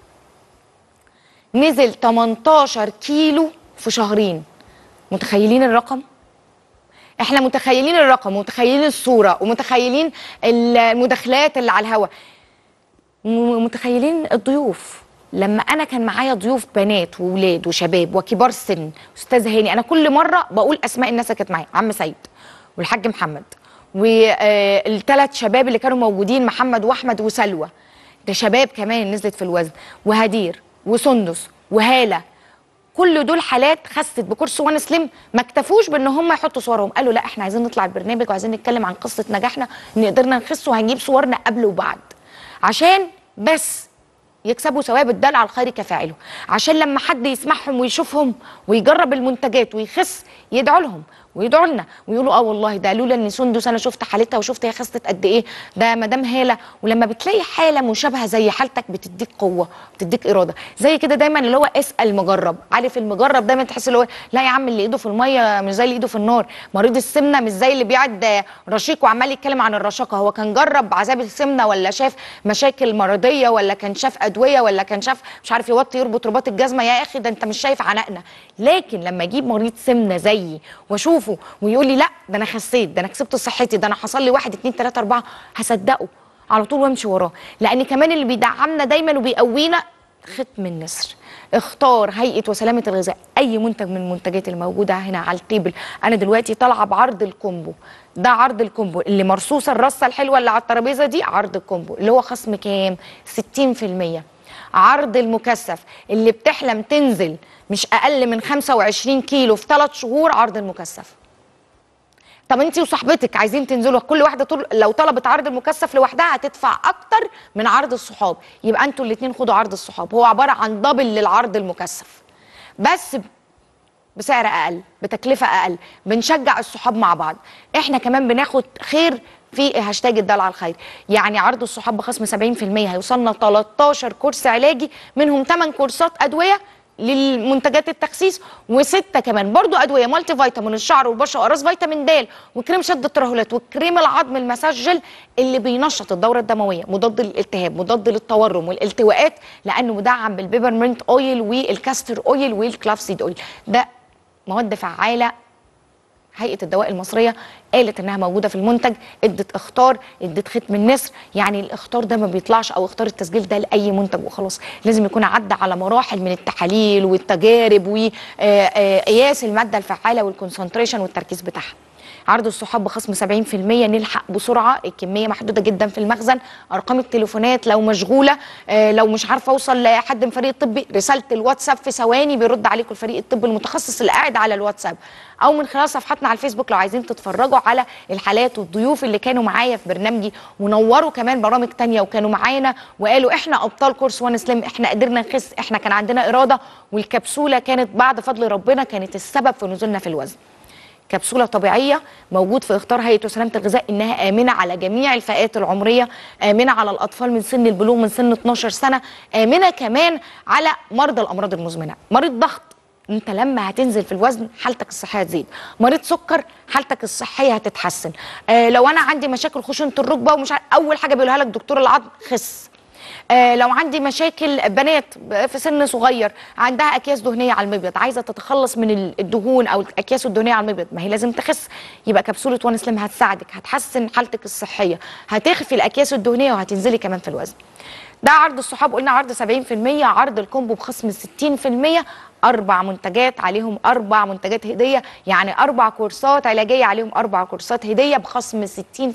Speaker 1: نزل 18 كيلو في شهرين متخيلين الرقم احنا متخيلين الرقم ومتخيلين الصوره ومتخيلين المداخلات اللي على الهوا ومتخيلين الضيوف لما انا كان معايا ضيوف بنات وولاد وشباب وكبار سن استاذ هاني انا كل مره بقول اسماء الناس اللي كانت معايا عم سيد والحاج محمد والثلاث شباب اللي كانوا موجودين محمد واحمد وسلوى ده شباب كمان نزلت في الوزن وهدير وسندس وهاله كل دول حالات خست بكورس وان سليم ما اكتفوش بان هم يحطوا صورهم قالوا لا احنا عايزين نطلع البرنامج وعايزين نتكلم عن قصه نجاحنا ان قدرنا نخس وهنجيب صورنا قبل وبعد عشان بس يكسبوا ثواب الدال على الخير كفاعله عشان لما حد يسمعهم ويشوفهم ويجرب المنتجات ويخس يدعوا لهم ويدعوا لنا ويقولوا اه والله ده لولا ان سندس انا شفت حالتها وشفت هي خست قد ايه ده مدام هاله ولما بتلاقي حاله مشابهه زي حالتك بتديك قوه بتديك اراده زي كده دايما اللي هو اسال مجرب عارف المجرب دايما تحس اللي هو لا يا عم اللي ايده في الميه مش زي اللي ايده في النار مريض السمنه مش زي اللي بيقعد رشيق وعمال يتكلم عن الرشاقه هو كان جرب عذاب السمنه ولا شاف مشاكل مرضيه ولا كان شاف ادويه ولا كان شاف مش عارف يوطي يربط رباط الجزمه يا اخي ده انت مش شايف عنقنا لكن لما اجيب مريض سمنه زيي واشوفه ويقول لي لا ده انا خسيت ده انا كسبت صحتي ده انا حصل لي واحد اتنين تلاته اربعه هصدقه على طول وامشي وراه لان كمان اللي بيدعمنا دايما وبيقوينا ختم النسر اختار هيئه وسلامه الغذاء اي منتج من المنتجات الموجوده هنا على التيبل انا دلوقتي طالعه بعرض الكومبو ده عرض الكومبو اللي مرصوصه الرصه الحلوه اللي على الترابيزه دي عرض الكومبو اللي هو خصم كام 60% عرض المكثف اللي بتحلم تنزل مش اقل من 25 كيلو في 3 شهور عرض المكثف طب انت وصاحبتك عايزين تنزلوا كل واحده طول لو طلبت عرض المكثف لوحدها هتدفع اكتر من عرض الصحاب يبقى انتوا الاثنين خدوا عرض الصحاب هو عباره عن دبل للعرض المكثف بس بسعر اقل بتكلفه اقل بنشجع الصحاب مع بعض احنا كمان بناخد خير في هاشتاج الدال على الخير يعني عرض الصحاب بخصم 70% هيوصلنا 13 كورس علاجي منهم 8 كورسات ادويه للمنتجات التخسيس وسته كمان برضو ادويه مالتي فيتامين الشعر والبشره واقراص فيتامين د وكريم شد الترهلات وكريم العظم المساج جل اللي بينشط الدوره الدمويه مضاد للالتهاب مضاد للتورم والالتواءات لانه مدعم بالبيبرمنت اويل والكاستر اويل والكلافسيد اويل ده مواد فعاله هيئه الدواء المصريه قالت انها موجوده في المنتج ادت اختار ادت ختم النسر يعني الاختار ده ما بيطلعش او اختار التسجيل ده لاي منتج وخلاص لازم يكون عدى على مراحل من التحاليل والتجارب وقياس الماده الفعاله والكونسنتريشن والتركيز بتاعها عرض الصحاب بخصم 70% نلحق بسرعه الكميه محدوده جدا في المخزن ارقام التليفونات لو مشغوله آه لو مش عارفه اوصل لحد من الفريق الطبي رساله الواتساب في ثواني بيرد عليكم الفريق الطبي المتخصص اللي قاعد على الواتساب او من خلال صفحاتنا على الفيسبوك لو عايزين تتفرجوا على الحالات والضيوف اللي كانوا معايا في برنامجي ونوروا كمان برامج تانية وكانوا معانا وقالوا احنا ابطال كورس وان سليم احنا قدرنا نخس احنا كان عندنا اراده والكبسوله كانت بعد فضل ربنا كانت السبب في نزولنا في الوزن كبسوله طبيعيه موجود في اختار هيئه وسلامه الغذاء انها امنه على جميع الفئات العمريه امنه على الاطفال من سن البلوغ من سن 12 سنه امنه كمان على مرضى الامراض المزمنه مريض ضغط انت لما هتنزل في الوزن حالتك الصحيه هتزيد مريض سكر حالتك الصحيه هتتحسن آه لو انا عندي مشاكل خشونه الركبه ومش عارف اول حاجه بيقولها لك دكتور العظم خس آه لو عندي مشاكل بنات في سن صغير عندها اكياس دهنيه على المبيض عايزه تتخلص من الدهون او الاكياس الدهنيه على المبيض ما هي لازم تخس يبقى كبسوله وان سليم هتساعدك هتحسن حالتك الصحيه هتخفي الاكياس الدهنيه وهتنزلي كمان في الوزن ده عرض الصحاب قلنا عرض 70% عرض الكومبو بخصم 60% اربع منتجات عليهم اربع منتجات هديه يعني اربع كورسات علاجيه عليهم اربع كورسات هديه بخصم 60%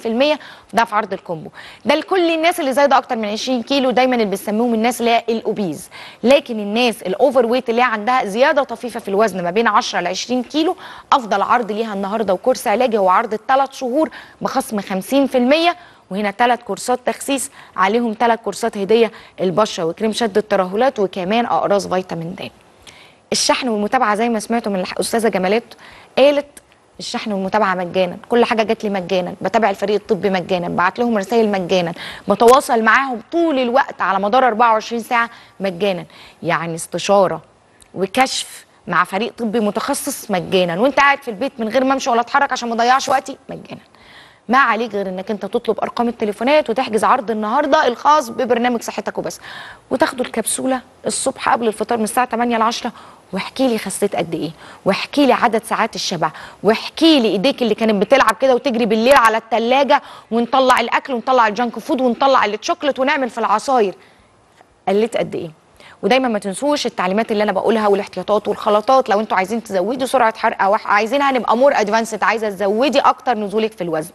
Speaker 1: ده في عرض الكومبو ده لكل الناس اللي زايده اكتر من 20 كيلو دايما اللي بنسميهم الناس اللي هي الاوبيز لكن الناس الاوفر ويت اللي هي عندها زياده طفيفه في الوزن ما بين 10 ل 20 كيلو افضل عرض ليها النهارده وكورس علاجي هو عرض الثلاث شهور بخصم 50% وهنا ثلاث كورسات تخسيس عليهم ثلاث كورسات هديه البشره وكريم شد الترهلات وكمان اقراص فيتامين د الشحن والمتابعه زي ما سمعتوا من الاستاذه جمالات قالت الشحن والمتابعه مجانا كل حاجه جات لي مجانا بتابع الفريق الطبي مجانا بعت لهم رسائل مجانا بتواصل معاهم طول الوقت على مدار 24 ساعه مجانا يعني استشاره وكشف مع فريق طبي متخصص مجانا وانت قاعد في البيت من غير ما امشي ولا اتحرك عشان ما اضيعش وقتي مجانا ما عليك غير انك انت تطلب ارقام التليفونات وتحجز عرض النهارده الخاص ببرنامج صحتك وبس وتاخدوا الكبسوله الصبح قبل الفطار من الساعه 8 ل 10 واحكي لي خسيت قد ايه واحكي لي عدد ساعات الشبع واحكي لي ايديك اللي كانت بتلعب كده وتجري بالليل على الثلاجه ونطلع الاكل ونطلع الجانك فود ونطلع الشوكليت ونعمل في العصاير قلت قد ايه ودايما ما تنسوش التعليمات اللي انا بقولها والاحتياطات والخلطات لو انتوا عايزين تزودوا سرعه حرق او عايزينها نبقى مور ادفانسد عايزه تزودي اكتر نزولك في الوزن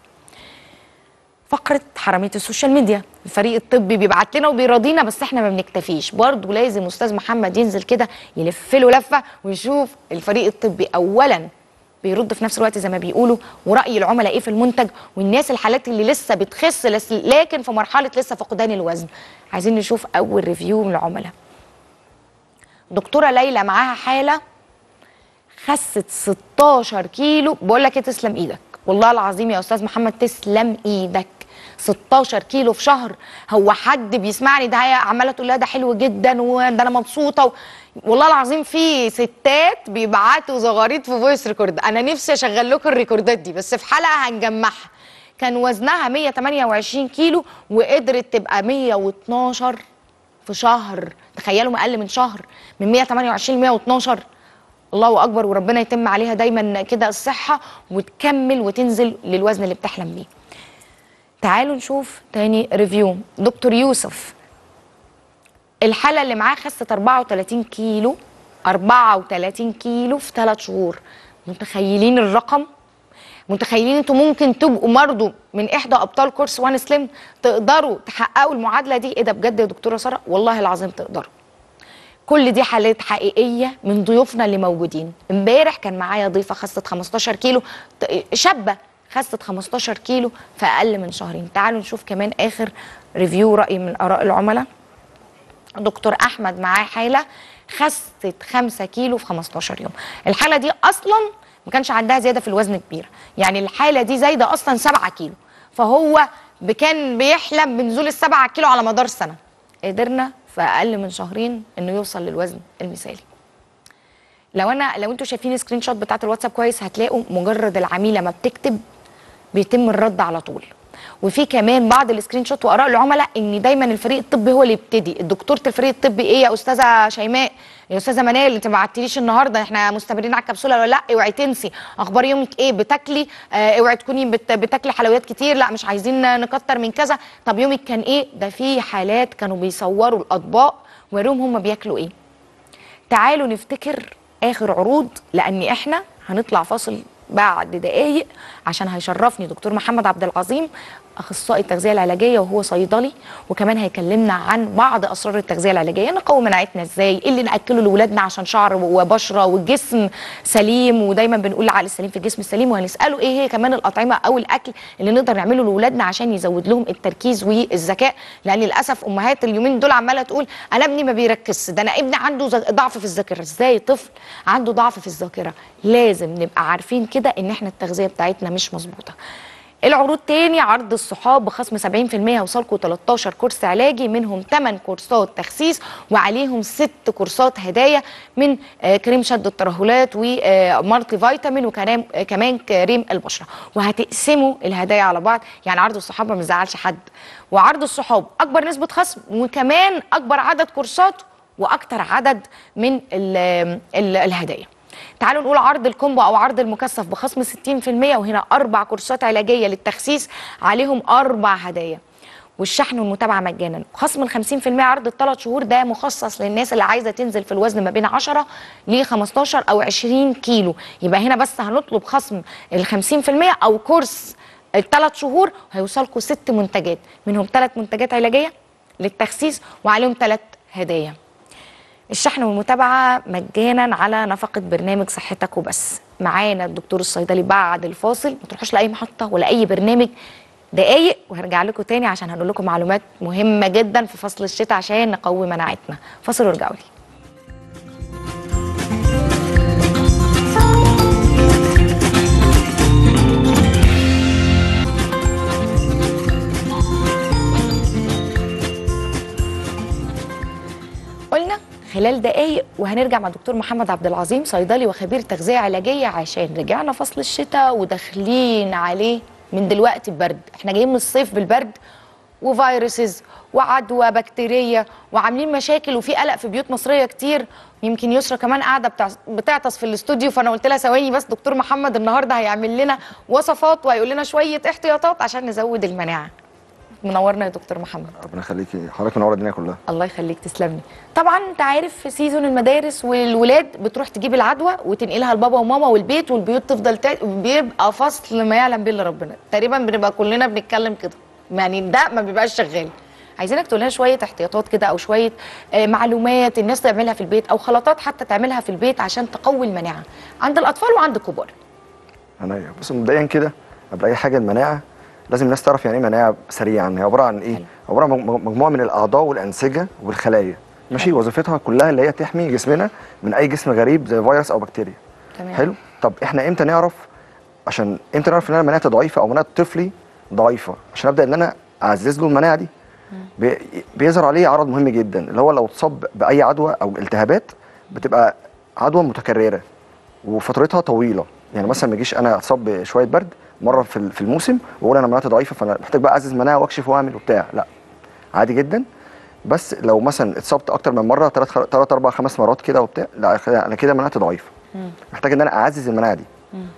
Speaker 1: فقره حراميه السوشيال ميديا الفريق الطبي بيبعت لنا وبيراضينا بس احنا ما بنكتفيش برضه لازم استاذ محمد ينزل كده يلف له لفه ويشوف الفريق الطبي اولا بيرد في نفس الوقت زي ما بيقولوا وراي العملاء ايه في المنتج والناس الحالات اللي لسه بتخس لس- لكن في مرحله لسه فقدان الوزن عايزين نشوف اول ريفيو من العملاء دكتوره ليلى معاها حاله خست 16 كيلو بقول لك ايه تسلم ايدك والله العظيم يا استاذ محمد تسلم ايدك 16 كيلو في شهر هو حد بيسمعني ده هي عماله تقول لها ده حلو جدا وده انا مبسوطه و... والله العظيم في ستات بيبعتوا زغاريت في فويس ريكورد انا نفسي اشغل لكم الريكوردات دي بس في حلقه هنجمعها كان وزنها 128 كيلو وقدرت تبقى 112 في شهر تخيلوا اقل من شهر من 128 ل 112 الله اكبر وربنا يتم عليها دايما كده الصحه وتكمل وتنزل للوزن اللي بتحلم بيه تعالوا نشوف تاني ريفيو دكتور يوسف الحاله اللي معاه خست 34 كيلو 34 كيلو في 3 شهور متخيلين الرقم متخيلين انتوا ممكن تبقوا مرضوا من احدى ابطال كورس وان سليم تقدروا تحققوا المعادله دي ايه ده بجد يا دكتوره ساره والله العظيم تقدروا كل دي حالات حقيقيه من ضيوفنا اللي موجودين امبارح كان معايا ضيفه خست 15 كيلو ت- شابه خست 15 كيلو في اقل من شهرين تعالوا نشوف كمان اخر ريفيو راي من اراء العملاء دكتور احمد معاه حاله خست 5 كيلو في 15 يوم الحاله دي اصلا ما كانش عندها زياده في الوزن كبيره يعني الحاله دي زايده اصلا 7 كيلو فهو ب- كان بيحلم بنزول السبعة كيلو على مدار سنه قدرنا في اقل من شهرين انه يوصل للوزن المثالي لو انا لو انتوا شايفين سكرين شوت بتاعت الواتساب كويس هتلاقوا مجرد العميله ما بتكتب بيتم الرد على طول وفي كمان بعض السكرين شوت واراء العملاء ان دايما الفريق الطبي هو اللي يبتدي الدكتوره الفريق الطبي ايه يا استاذه شيماء يا استاذه منال انت ما بعتليش النهارده احنا مستمرين على الكبسوله ولا لا اوعي تنسي اخبار يومك ايه بتاكلي آه اوعي تكوني بت بتاكلي حلويات كتير لا مش عايزين نكتر من كذا طب يومك كان ايه ده في حالات كانوا بيصوروا الاطباق ويروهم هم بياكلوا ايه تعالوا نفتكر اخر عروض لان احنا هنطلع فاصل بعد دقايق عشان هيشرفني دكتور محمد عبد العظيم اخصائي التغذيه العلاجيه وهو صيدلي وكمان هيكلمنا عن بعض اسرار التغذيه العلاجيه نقوي مناعتنا ازاي ايه اللي ناكله لاولادنا عشان شعر وبشره والجسم سليم ودايما بنقول العقل السليم في الجسم السليم وهنساله ايه هي كمان الاطعمه او الاكل اللي نقدر نعمله لاولادنا عشان يزود لهم التركيز والذكاء لان للاسف امهات اليومين دول عماله تقول انا ابني ما بيركزش ده انا ابني عنده ز- ضعف في الذاكره ازاي طفل عنده ضعف في الذاكره لازم نبقى عارفين كده ان احنا التغذيه بتاعتنا مش مظبوطه العروض تاني عرض الصحاب بخصم 70% هيوصلكوا 13 كورس علاجي منهم 8 كورسات تخسيس وعليهم 6 كورسات هدايا من آه، كريم شد الترهلات ومالتي فيتامين وكمان آه، كمان كريم البشره وهتقسموا الهدايا على بعض يعني عرض الصحاب ما بيزعلش حد وعرض الصحاب اكبر نسبه خصم وكمان اكبر عدد كورسات واكتر عدد من ال- ال- الهدايا تعالوا نقول عرض الكومبو او عرض المكثف بخصم 60% وهنا اربع كورسات علاجيه للتخسيس عليهم اربع هدايا والشحن والمتابعه مجانا خصم ال 50% عرض الثلاث شهور ده مخصص للناس اللي عايزه تنزل في الوزن ما بين 10 ل 15 او 20 كيلو يبقى هنا بس هنطلب خصم ال 50% او كورس الثلاث شهور هيوصلكوا ست منتجات منهم ثلاث منتجات علاجيه للتخسيس وعليهم ثلاث هدايا الشحن والمتابعة مجانا على نفقة برنامج صحتك وبس معانا الدكتور الصيدلي بعد الفاصل ما تروحوش لأي محطة ولا أي برنامج دقايق وهرجع لكم تاني عشان هنقول لكم معلومات مهمة جدا في فصل الشتاء عشان نقوي مناعتنا فاصل وارجعوا لي قلنا خلال دقايق وهنرجع مع دكتور محمد عبد العظيم صيدلي وخبير تغذيه علاجيه عشان رجعنا فصل الشتاء وداخلين عليه من دلوقتي ببرد احنا جايين من الصيف بالبرد وفيروسز وعدوى بكتيريه وعاملين مشاكل وفي قلق في بيوت مصريه كتير يمكن يسرا كمان قاعده بتاع- بتعطس في الاستوديو فانا قلت لها ثواني بس دكتور محمد النهارده هيعمل لنا وصفات وهيقول لنا شويه احتياطات عشان نزود المناعه منورنا يا دكتور محمد
Speaker 4: ربنا يخليكي حضرتك منوره الدنيا كلها
Speaker 1: الله يخليك تسلمني طبعا انت عارف في سيزون المدارس والولاد بتروح تجيب العدوى وتنقلها لبابا وماما والبيت والبيوت تفضل تا... بيبقى فصل ما يعلم به الا ربنا تقريبا بنبقى كلنا بنتكلم كده يعني ده ما بيبقاش شغال عايزينك تقول لنا شويه احتياطات كده او شويه آه، معلومات الناس تعملها في البيت او خلطات حتى تعملها في البيت عشان تقوي المناعه عند الاطفال وعند الكبار
Speaker 4: عينيا بص مبدئيا كده قبل اي حاجه المناعه لازم الناس تعرف يعني ايه مناعه سريعا هي عباره عن ايه
Speaker 1: حلو.
Speaker 4: عباره عن مج- مجموعه من الاعضاء والانسجه والخلايا ماشي وظيفتها كلها اللي هي تحمي جسمنا من اي جسم غريب زي فيروس او بكتيريا
Speaker 1: تمام
Speaker 4: حلو طب احنا امتى نعرف عشان امتى نعرف ان انا مناعتي ضعيفه او مناعه طفلي ضعيفه عشان ابدا ان انا اعزز له المناعه دي بي- بيظهر عليه عرض مهم جدا اللي هو لو اتصاب باي عدوى او التهابات بتبقى عدوى متكرره وفترتها طويله يعني مثلا ما يجيش انا اتصاب بشويه برد مره في ال- في الموسم واقول انا مناعتي ضعيفه فانا محتاج بقى اعزز مناعه واكشف واعمل وبتاع لا عادي جدا بس لو مثلا اتصبت اكتر من مره ثلاث ثلاث اربع خمس مرات كده وبتاع لا انا كده مناعتي ضعيفه محتاج ان انا اعزز المناعه دي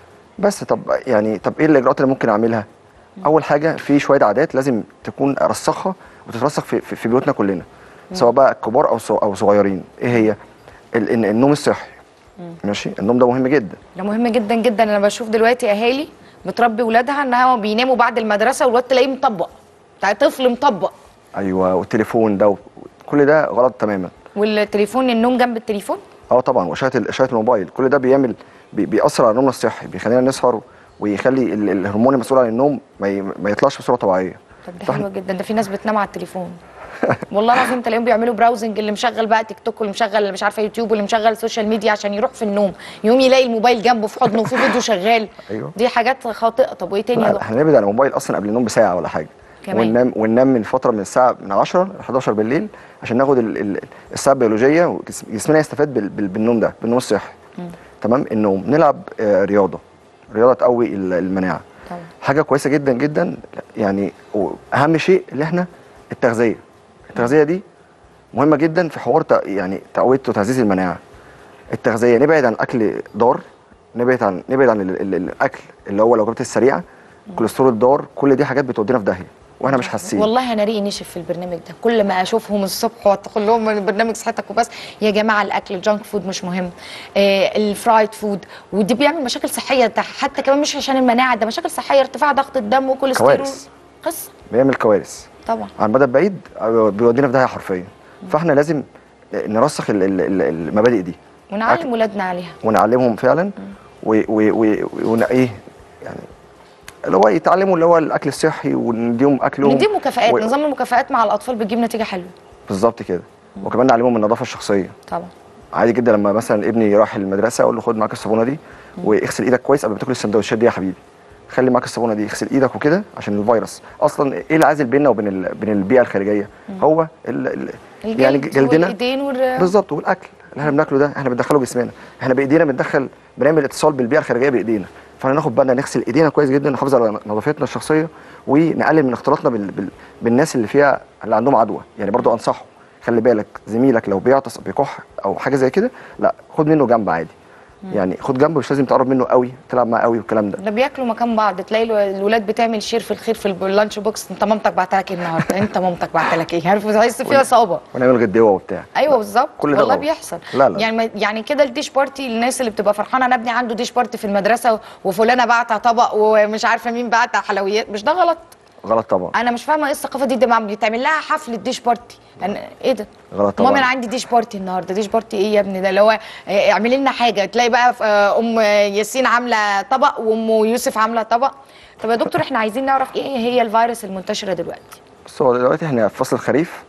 Speaker 4: بس طب يعني طب ايه الاجراءات اللي ممكن اعملها اول حاجه في شويه عادات لازم تكون ارسخها وتترسخ في, في, في بيوتنا كلنا سواء بقى كبار او صغ- او صغيرين ايه هي ال- إن النوم الصحي ماشي النوم ده مهم جدا
Speaker 1: ده مهم جدا جدا انا بشوف دلوقتي اهالي بتربي ولادها انها بيناموا بعد المدرسه والواد تلاقيه مطبق بتاع طفل مطبق
Speaker 4: ايوه والتليفون ده و- كل ده غلط تماما
Speaker 1: والتليفون النوم جنب التليفون
Speaker 4: اه طبعا واشعه ال- اشعه الموبايل كل ده بيعمل بي بيأثر على النوم الصحي بيخلينا نسهر ويخلي ال- الهرمون المسؤول عن النوم ما, ي- ما يطلعش بصوره طبيعيه
Speaker 1: طب ده
Speaker 4: فإحنا-
Speaker 1: حلو جدا ده في ناس بتنام على التليفون والله العظيم تلاقيهم بيعملوا براوزنج اللي مشغل بقى تيك توك واللي مشغل اللي مش عارفه يوتيوب واللي مشغل سوشيال ميديا عشان يروح في النوم يوم يلاقي الموبايل جنبه في حضنه وفي فيديو شغال
Speaker 4: أيوه.
Speaker 1: دي حاجات خاطئه طب وايه تاني يا
Speaker 4: لا،
Speaker 1: دكتور
Speaker 4: احنا نبعد عن الموبايل اصلا قبل النوم بساعه ولا حاجه
Speaker 1: كمان.
Speaker 4: وننام وننام من فتره من الساعه من 10 ل 11 بالليل عشان ناخد ال- ال- الساعه البيولوجيه وجسمنا يستفاد بال- بال- بالنوم ده بالنوم الصحي تمام النوم نلعب آه، رياضه رياضه تقوي ال- المناعه
Speaker 1: طبعا
Speaker 4: حاجه كويسه جدا جدا يعني واهم شيء اللي احنا التغذيه التغذيه دي مهمه جدا في حوار تق- يعني تقويه وتعزيز المناعه التغذيه نبعد عن اكل ضار نبعد عن نبعد عن ال- ال- الاكل اللي هو الوجبات السريعه الكوليسترول الضار كل دي حاجات بتودينا في داهيه واحنا مش حاسين
Speaker 1: والله انا ريقي نشف في البرنامج ده كل ما اشوفهم الصبح وادخل لهم من برنامج صحتك وبس يا جماعه الاكل الجانك فود مش مهم آه الفرايد فود ودي بيعمل مشاكل صحيه ده حتى كمان مش عشان المناعه ده مشاكل صحيه ارتفاع ضغط الدم وكوليسترول
Speaker 4: كوارث.
Speaker 1: قصه
Speaker 4: بيعمل كوارث
Speaker 1: طبعا
Speaker 4: على المدى البعيد بيودينا في داهيه حرفيا فاحنا لازم نرسخ ال- ال- ال- المبادئ دي
Speaker 1: ونعلم ولادنا عليها
Speaker 4: ونعلمهم فعلا و و و ون ايه يعني اللي هو يتعلموا اللي هو الاكل الصحي ونديهم اكلهم
Speaker 1: نديهم مكافآت
Speaker 4: و-
Speaker 1: نظام المكافآت مع الاطفال بتجيب نتيجه حلوه
Speaker 4: بالظبط كده وكمان نعلمهم النظافه الشخصيه
Speaker 1: طبعا
Speaker 4: عادي جدا لما مثلا ابني راح المدرسه اقول له خد معاك الصابونه دي واغسل ايدك كويس قبل ما تاكل السندوتشات دي يا حبيبي خلي معاك الصابونه دي اغسل ايدك وكده عشان الفيروس اصلا ايه اللي عازل بيننا وبين ال... بين البيئه الخارجيه هو ال... ال... يعني
Speaker 1: الجلد
Speaker 4: جلدنا
Speaker 1: والايدين وال...
Speaker 4: بالظبط والاكل اللي احنا بناكله ده احنا بندخله جسمنا احنا بايدينا بندخل بنعمل اتصال بالبيئه الخارجيه بايدينا فاحنا ناخد بالنا نغسل ايدينا كويس جدا نحافظ على نظافتنا الشخصيه ونقلل من اختلاطنا بال... بال... بالناس اللي فيها اللي عندهم عدوى يعني برضو انصحه خلي بالك زميلك لو بيعطس بيكح او حاجه زي كده لا خد منه جنب عادي يعني خد جنبه مش لازم تقرب منه قوي تلعب معاه قوي والكلام ده
Speaker 1: ده بياكلوا مكان بعض تلاقي الو- الولاد بتعمل شير في الخير في الب- اللانش بوكس انت مامتك بعتها لك ايه النهارده انت مامتك بعتها لك ايه عارف تحس فيها صعوبه
Speaker 4: ونعمل غدوه وبتاع
Speaker 1: ايوه بالظبط
Speaker 4: كل ده
Speaker 1: والله
Speaker 4: غلط.
Speaker 1: بيحصل
Speaker 4: لا، لا.
Speaker 1: يعني ما- يعني كده الديش بارتي الناس اللي بتبقى فرحانه انا ابني عنده ديش بارتي في المدرسه وفلانه بعتها طبق ومش عارفه مين بعتها حلويات مش ده غلط
Speaker 4: غلط طبعا
Speaker 1: انا مش فاهمه ايه الثقافه دي ده مع- بيتعمل لها حفله ديش بارتي أنا ايه ده
Speaker 4: غلط طبعا.
Speaker 1: ماما انا عندي ديش بارتي النهارده ديش بارتي ايه يا ابني ده اللي هو آه، اعملي لنا حاجه تلاقي بقى آه، ام ياسين عامله طبق وام يوسف عامله طبق طب يا دكتور احنا عايزين نعرف ايه هي الفيروس المنتشره دلوقتي
Speaker 4: بص هو دلوقتي احنا في فصل الخريف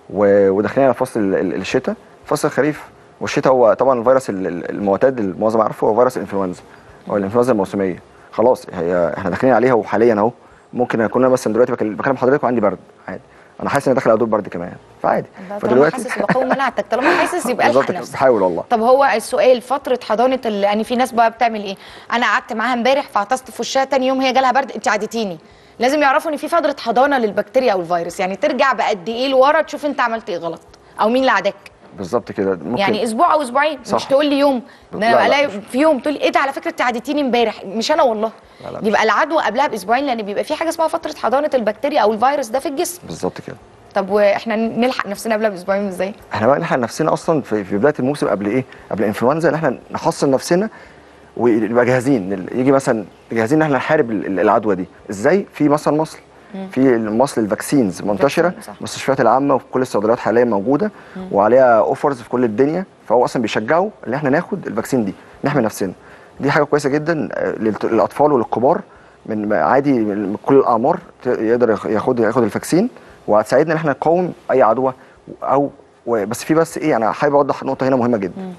Speaker 4: و- وداخلين على فصل ال- ال- الشتاء فصل الخريف والشتاء هو طبعا الفيروس ال- ال- المعتاد اللي المعظم عارفه هو فيروس الانفلونزا او الانفلونزا الموسميه خلاص هي احنا داخلين عليها وحاليا اهو ممكن اكون انا مثلا دلوقتي بكلم بكلم حضرتك وعندي برد عادي انا حاسس اني داخل على دور برد كمان فعادي
Speaker 1: طالما حاسس بقوم مناعتك طالما حاسس يبقى
Speaker 4: بالظبط
Speaker 1: الحق
Speaker 4: كده،
Speaker 1: نفسك
Speaker 4: بحاول والله
Speaker 1: طب هو السؤال فتره حضانه ال- يعني في ناس بقى بتعمل ايه انا قعدت معاها امبارح فعطست في وشها تاني يوم هي جالها برد انت عديتيني لازم يعرفوا ان في فتره حضانه للبكتيريا او الفيروس يعني ترجع بقد ايه لورا تشوف انت عملت ايه غلط او مين اللي عداك
Speaker 4: بالظبط كده ممكن
Speaker 1: يعني اسبوع او اسبوعين مش
Speaker 4: صح.
Speaker 1: تقول لي يوم ده
Speaker 4: لا،
Speaker 1: انا
Speaker 4: لا،
Speaker 1: الاقي
Speaker 4: مش-
Speaker 1: في يوم تقول لي ايه ده على فكره انت عديتيني امبارح مش انا والله
Speaker 4: لا، لا، مش-
Speaker 1: يبقى العدوى قبلها باسبوعين لان بيبقى في حاجه اسمها فتره حضانه البكتيريا او الفيروس ده في الجسم
Speaker 4: بالظبط كده
Speaker 1: طب واحنا نلحق نفسنا قبلها باسبوعين ازاي
Speaker 4: احنا بقى نلحق نفسنا اصلا في, في بدايه الموسم قبل ايه؟ قبل الانفلونزا ان احنا نحصن نفسنا ونبقى جاهزين نل- يجي مثلا جاهزين ان احنا نحارب ال- ال- العدوى دي ازاي؟ في مثلا مصل في مصل الفاكسينز منتشره
Speaker 1: فاكسين، صح.
Speaker 4: المستشفيات العامه وفي كل الصيدليات حاليا موجوده وعليها اوفرز في كل الدنيا فهو اصلا بيشجعوا ان احنا ناخد الفاكسين دي نحمي نفسنا دي حاجه كويسه جدا آه، للت- للاطفال وللكبار من عادي من كل الاعمار ت- يقدر ياخ- ياخد ياخد الفاكسين وهتساعدنا ان احنا نقاوم اي عدوى او و- بس في بس ايه انا حابب اوضح نقطه هنا مهمه جدا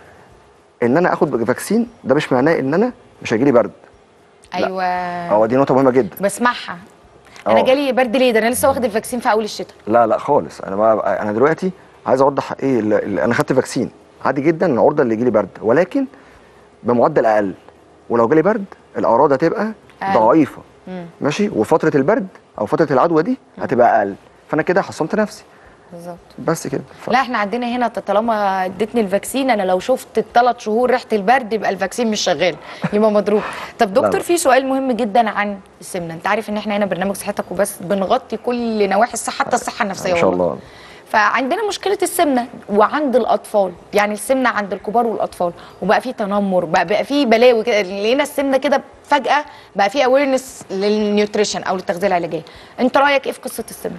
Speaker 4: ان انا اخد فاكسين ده مش معناه ان انا مش هيجي لي برد
Speaker 1: ايوه
Speaker 4: اه دي نقطه مهمه جدا
Speaker 1: بسمعها انا
Speaker 4: اه.
Speaker 1: جالي برد ليه ده انا لسه واخد الفاكسين في اول الشتاء
Speaker 4: لا لا خالص انا بقى انا دلوقتي عايز اوضح ايه ال- ال- انا خدت فاكسين عادي جدا العرضه اللي يجي لي برد ولكن بمعدل اقل ولو جالي برد الاعراض هتبقى
Speaker 1: أقل.
Speaker 4: ضعيفه ماشي وفتره البرد او فتره العدوى دي هتبقى اقل فانا كده حصنت نفسي
Speaker 1: بالظبط
Speaker 4: بس كده ف...
Speaker 1: لا احنا عندنا هنا طالما اديتني الفاكسين انا لو شفت الثلاث شهور ريحه البرد يبقى الفاكسين مش شغال يبقى مضروب طب
Speaker 4: لا،
Speaker 1: دكتور
Speaker 4: لا.
Speaker 1: في سؤال مهم جدا عن السمنه انت عارف ان احنا هنا برنامج صحتك وبس بنغطي كل نواحي الصحه حتى الصحه النفسيه
Speaker 4: ما شاء
Speaker 1: والله.
Speaker 4: الله
Speaker 1: فعندنا مشكله السمنه وعند الاطفال يعني السمنه عند الكبار والاطفال وبقى في تنمر بقى, بقى في بلاوي كده لقينا السمنه كده فجاه بقى في اويرنس للنيوتريشن او للتغذيه العلاجيه انت رايك ايه في قصه السمنه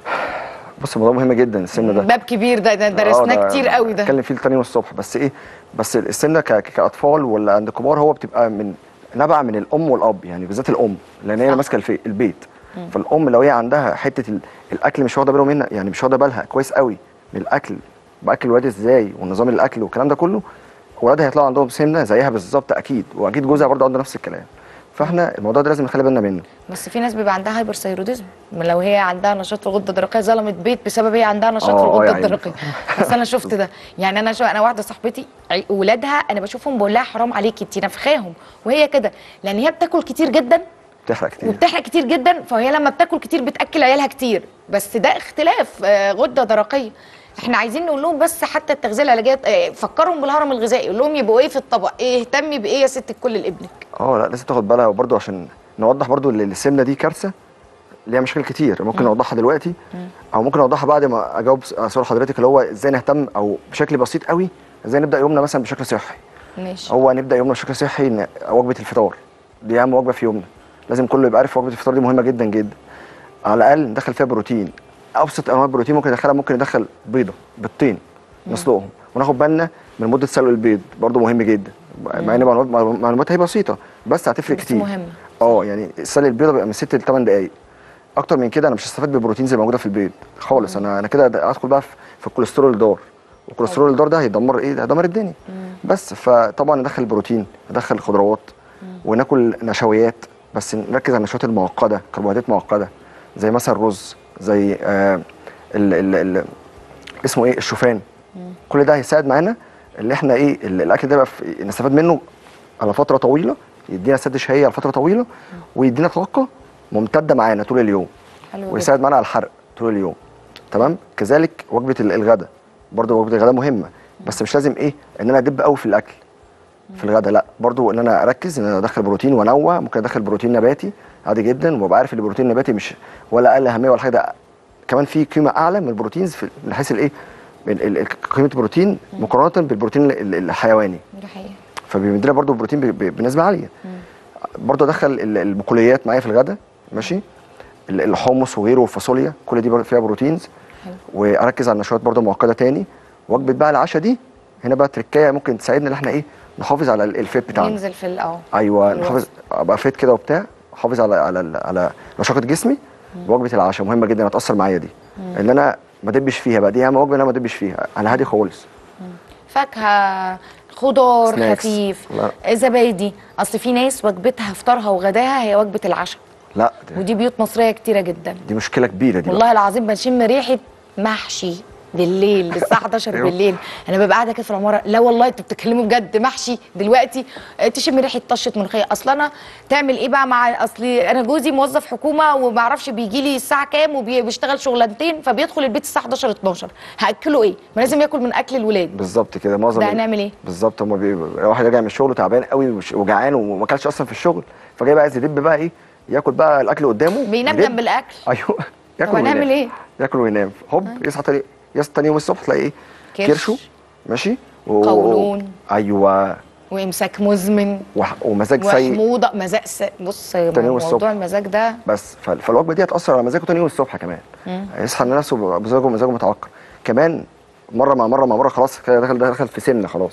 Speaker 4: بص الموضوع مهم جدا السمنه ده
Speaker 1: باب كبير ده, ده
Speaker 4: آه،
Speaker 1: درسناه
Speaker 4: ده
Speaker 1: كتير قوي ده
Speaker 4: اتكلم فيه تاني يوم الصبح بس ايه بس السمنه ك- كاطفال ولا عند كبار هو بتبقى من نبع من الام والاب يعني بالذات الام لان هي اللي
Speaker 1: صح.
Speaker 4: ماسكه الفي- البيت فالام لو هي عندها حته ال- الاكل مش واخده باله منها يعني مش واخده بالها كويس قوي من الاكل باكل الولاد ازاي ونظام الاكل والكلام ده كله ولادها هيطلعوا عندهم سمنه زيها بالظبط اكيد واكيد جوزها برضه عنده نفس الكلام فاحنا الموضوع ده لازم نخلي بالنا منه
Speaker 1: بس في ناس بيبقى عندها هايبرثايروديزم لو هي عندها نشاط في الغده الدرقيه ظلمت بيت بسبب هي عندها نشاط
Speaker 4: آه،
Speaker 1: في
Speaker 4: آه،
Speaker 1: الغده
Speaker 4: يا عيني.
Speaker 1: الدرقيه بس انا شفت ده يعني انا شو انا واحده صاحبتي عي- ولادها انا بشوفهم بقول لها حرام عليكي انت نفخاهم وهي كده لان هي بتاكل كتير جدا
Speaker 4: بتحرق كتير
Speaker 1: وبتحرق كتير جدا فهي لما بتاكل كتير بتاكل عيالها كتير بس ده اختلاف آه، غده درقيه احنا عايزين نقول لهم بس حتى التغذيه العلاجيه آه، فكرهم بالهرم الغذائي قول لهم يبقوا ايه في الطبق ايه اهتمي بايه يا ست الكل لابنك
Speaker 4: اه لا لازم تاخد بالها وبرضه عشان نوضح برضه ان السمنه دي كارثه ليها مشاكل كتير ممكن نوضحها دلوقتي او ممكن اوضحها بعد ما اجاوب سؤال حضرتك اللي هو ازاي نهتم او بشكل بسيط قوي ازاي نبدا يومنا مثلا بشكل صحي
Speaker 1: ماشي
Speaker 4: هو نبدا يومنا بشكل صحي إن وجبه الفطار دي اهم وجبه في يومنا لازم كله يبقى عارف وجبه الفطار دي مهمه جدا جدا على الاقل ندخل فيها بروتين ابسط انواع البروتين ممكن ندخلها ممكن ندخل بيضه بيضتين نسلقهم وناخد بالنا من مده سلق البيض برضه مهم جدا مع ان معلومات معلوماتها هي بسيطه بس هتفرق
Speaker 1: بس
Speaker 4: كتير
Speaker 1: مهمة.
Speaker 4: اه يعني سلق البيضه بيبقى من 6 ل 8 دقائق اكتر من كده انا مش هستفاد بالبروتينز اللي موجوده في البيض خالص انا انا كده ادخل بقى في, في الكوليسترول الدار والكوليسترول الدار ده هيدمر ايه هيدمر الدنيا بس فطبعا ندخل البروتين ندخل خضروات وناكل نشويات بس نركز على النشويات المعقده كربوهيدرات معقده زي مثلا الرز زي آه ال ال ال اسمه ايه الشوفان كل ده هيساعد معانا اللي احنا ايه ال- الاكل ده يبقى في- نستفاد منه على فتره طويله يدينا سد شهيه على فتره طويله ويدينا طاقه ممتده معانا طول اليوم
Speaker 1: حلو جدا
Speaker 4: ويساعد معانا على الحرق طول اليوم تمام كذلك وجبه ال- الغداء برضه وجبه الغداء مهمه بس مش لازم ايه ان انا ادب قوي في الاكل في الغداء لا برضه ان انا اركز ان انا ادخل بروتين وانوع ممكن ادخل بروتين نباتي عادي جدا وابقى عارف ان البروتين النباتي مش ولا اقل اهميه ولا حاجه ده كمان في قيمه اعلى من البروتينز في من حيث الايه من ال- ال- قيمه البروتين مقارنه بالبروتين ال- ال- الحيواني
Speaker 1: ده حقيقي
Speaker 4: فبيدينا برضو البروتين ب- ب- بنسبه عاليه برضو ادخل ال- البقوليات معايا في الغداء ماشي ال- الحمص وغيره والفاصوليا كل دي برضو فيها بروتينز
Speaker 1: حلو.
Speaker 4: واركز على النشويات برضو معقده تاني وجبه بقى العشاء دي هنا بقى تركايه ممكن تساعدنا ان احنا ايه نحافظ على ال- الفيت بتاعنا
Speaker 1: ينزل في ال- اه
Speaker 4: ايوه
Speaker 1: الوزن.
Speaker 4: نحافظ ابقى فيت كده وبتاع احافظ على على ال- على نشاقه جسمي وجبه العشاء مهمه جدا هتاثر معايا دي ان انا ما ادبش فيها بقى دي اهم وجبه ان انا ما ادبش فيها انا هادي خالص
Speaker 1: فاكهه خضار
Speaker 4: سناكس.
Speaker 1: خفيف
Speaker 4: لا.
Speaker 1: زبادي اصل في ناس وجبتها فطارها وغداها هي وجبه العشاء
Speaker 4: لا دي,
Speaker 1: ودي بيوت مصريه كتيره جدا
Speaker 4: دي مشكله كبيره دي
Speaker 1: والله العظيم بشم ريحه محشي بالليل الساعه 11
Speaker 4: أيوه.
Speaker 1: بالليل انا ببقى قاعده كده في العماره لا والله انتوا بتتكلموا بجد محشي دلوقتي آه، تشم ريحه طشه ملوخيه اصل انا تعمل ايه بقى مع اصلي انا جوزي موظف حكومه وما اعرفش بيجي لي الساعه كام وبيشتغل شغلانتين فبيدخل البيت الساعه 11 12 هاكله ايه ما لازم ياكل من اكل الولاد
Speaker 4: بالظبط كده معظم
Speaker 1: ده
Speaker 4: ال-
Speaker 1: هنعمل ايه؟
Speaker 4: بالظبط هما بيبقى واحد راجع من الشغل تعبان قوي وش- وجعان وما اكلش اصلا في الشغل فجاي بقى عايز يدب بقى ايه ياكل بقى الاكل قدامه
Speaker 1: بينام
Speaker 4: يدب.
Speaker 1: جنب الاكل
Speaker 4: ايوه ياكل
Speaker 1: طب هنعمل
Speaker 4: وينام.
Speaker 1: ايه؟
Speaker 4: ياكل وينام هوب يصحى تاني يصحى تاني يوم الصبح تلاقي ايه
Speaker 1: كرش.
Speaker 4: كرشه ماشي و...
Speaker 1: قولون.
Speaker 4: ايوه
Speaker 1: وامساك مزمن
Speaker 4: وح... ومزاج سيء
Speaker 1: وحموضه مزاج س... بص
Speaker 4: تاني يوم الصبح.
Speaker 1: موضوع المزاج ده
Speaker 4: بس ف- فالوجبه دي هتاثر على مزاجه تاني يوم الصبح كمان هيصحى لنفسه بمزاجه مزاجه متعكر كمان مره مع مره مع مره خلاص كده دخل دخل في سمنه خلاص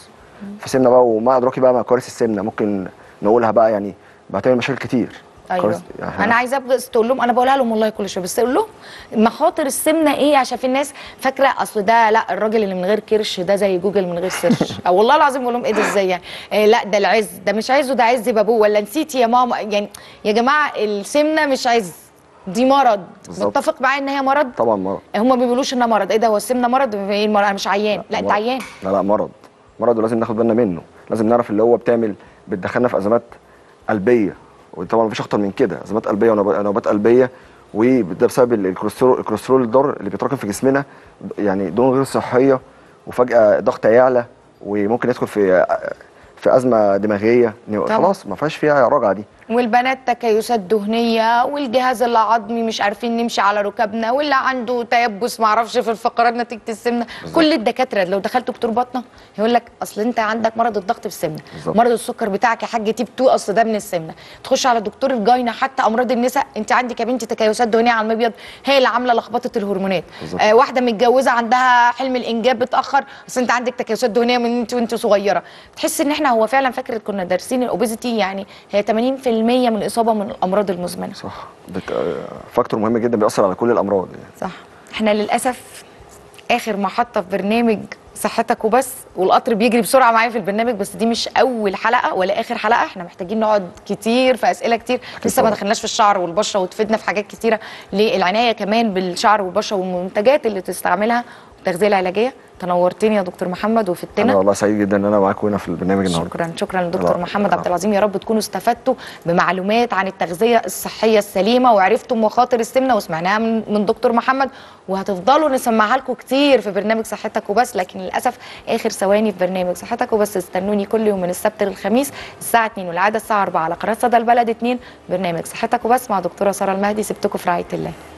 Speaker 4: في سمنه بقى وما ادراكي بقى ما كوارث السمنه ممكن نقولها بقى يعني بتعمل مشاكل كتير
Speaker 1: ايوه
Speaker 4: كوارث- يعني
Speaker 1: انا عايزاه بس تقول لهم انا بقولها لهم والله كل شويه بس تقول لهم مخاطر السمنه ايه عشان في الناس فاكره اصل ده لا الراجل اللي من غير كرش ده زي جوجل من غير سيرش او والله العظيم بقول لهم ايه ده ازاي يعني إيه لا ده العز ده مش عز وده عز بابوه ولا نسيتي يا ماما يعني يا جماعه السمنه مش عز دي مرض
Speaker 4: بالظبط.
Speaker 1: متفق معايا ان هي مرض
Speaker 4: طبعا مرض
Speaker 1: هم ما بيقولوش انها مرض ايه ده هو السمنه مرض ايه المرض انا مش عيان لا انت
Speaker 4: مرض.
Speaker 1: عيان
Speaker 4: لا لا مرض مرض ولازم ناخد بالنا منه لازم نعرف اللي هو بتعمل بتدخلنا في ازمات قلبيه وطبعا مفيش اخطر من كده ازمات قلبيه ونوبات نوبات قلبيه وده بسبب ال- الكوليسترول الكوليسترول الضار اللي بيتراكم في جسمنا يعني دهون غير صحيه وفجاه الضغط يعلى وممكن يدخل في في ازمه دماغيه
Speaker 1: طبعا.
Speaker 4: خلاص ما فيهاش فيها رجعه دي
Speaker 1: والبنات تكيسات دهنيه والجهاز العظمي مش عارفين نمشي على ركبنا واللي عنده تيبس معرفش في الفقرات نتيجه السمنه كل الدكاتره لو دخلت دكتور بطنه يقول لك اصل انت عندك مرض الضغط في السمنه
Speaker 4: بالظبط.
Speaker 1: مرض السكر بتاعك يا حاج تيب 2 اصل ده من السمنه تخش على دكتور الجاينه حتى امراض النساء انت عندك يا بنتي تكيسات دهنيه على المبيض هي اللي عامله لخبطه الهرمونات
Speaker 4: بالظبط.
Speaker 1: آه واحده متجوزه عندها حلم الانجاب بتاخر اصل انت عندك تكيسات دهنيه من انت وانت صغيره تحس ان احنا هو فعلا فكره كنا دارسين الاوبيزيتي يعني هي 80% من الاصابه من الامراض المزمنه
Speaker 4: صح ده ك- فاكتور مهم جدا بيأثر على كل الامراض يعني.
Speaker 1: صح احنا للاسف اخر محطه في برنامج صحتك وبس والقطر بيجري بسرعه معايا في البرنامج بس دي مش اول حلقه ولا اخر حلقه احنا محتاجين نقعد كتير في اسئله كتير لسه ما
Speaker 4: طبعا.
Speaker 1: دخلناش في الشعر والبشره وتفيدنا في حاجات كتيره للعنايه كمان بالشعر والبشره والمنتجات اللي تستعملها والتغذيه العلاجيه تنورتني يا دكتور محمد
Speaker 4: انا
Speaker 1: وفدتنا
Speaker 4: والله سعيد جدا ان انا معاكم هنا في البرنامج النهارده
Speaker 1: شكرا شكرا للدكتور
Speaker 4: لا،
Speaker 1: محمد
Speaker 4: لا.
Speaker 1: عبد العظيم يا رب تكونوا استفدتوا بمعلومات عن التغذيه الصحيه السليمه وعرفتم مخاطر السمنه وسمعناها من, من دكتور محمد وهتفضلوا نسمعها لكم كتير في برنامج صحتك وبس لكن للاسف اخر ثواني في برنامج صحتك وبس استنوني كل يوم من السبت للخميس الساعه 2 والعاده الساعه 4 على قناه صدى البلد 2 برنامج صحتك وبس مع دكتوره ساره المهدي سبتكم في رعايه الله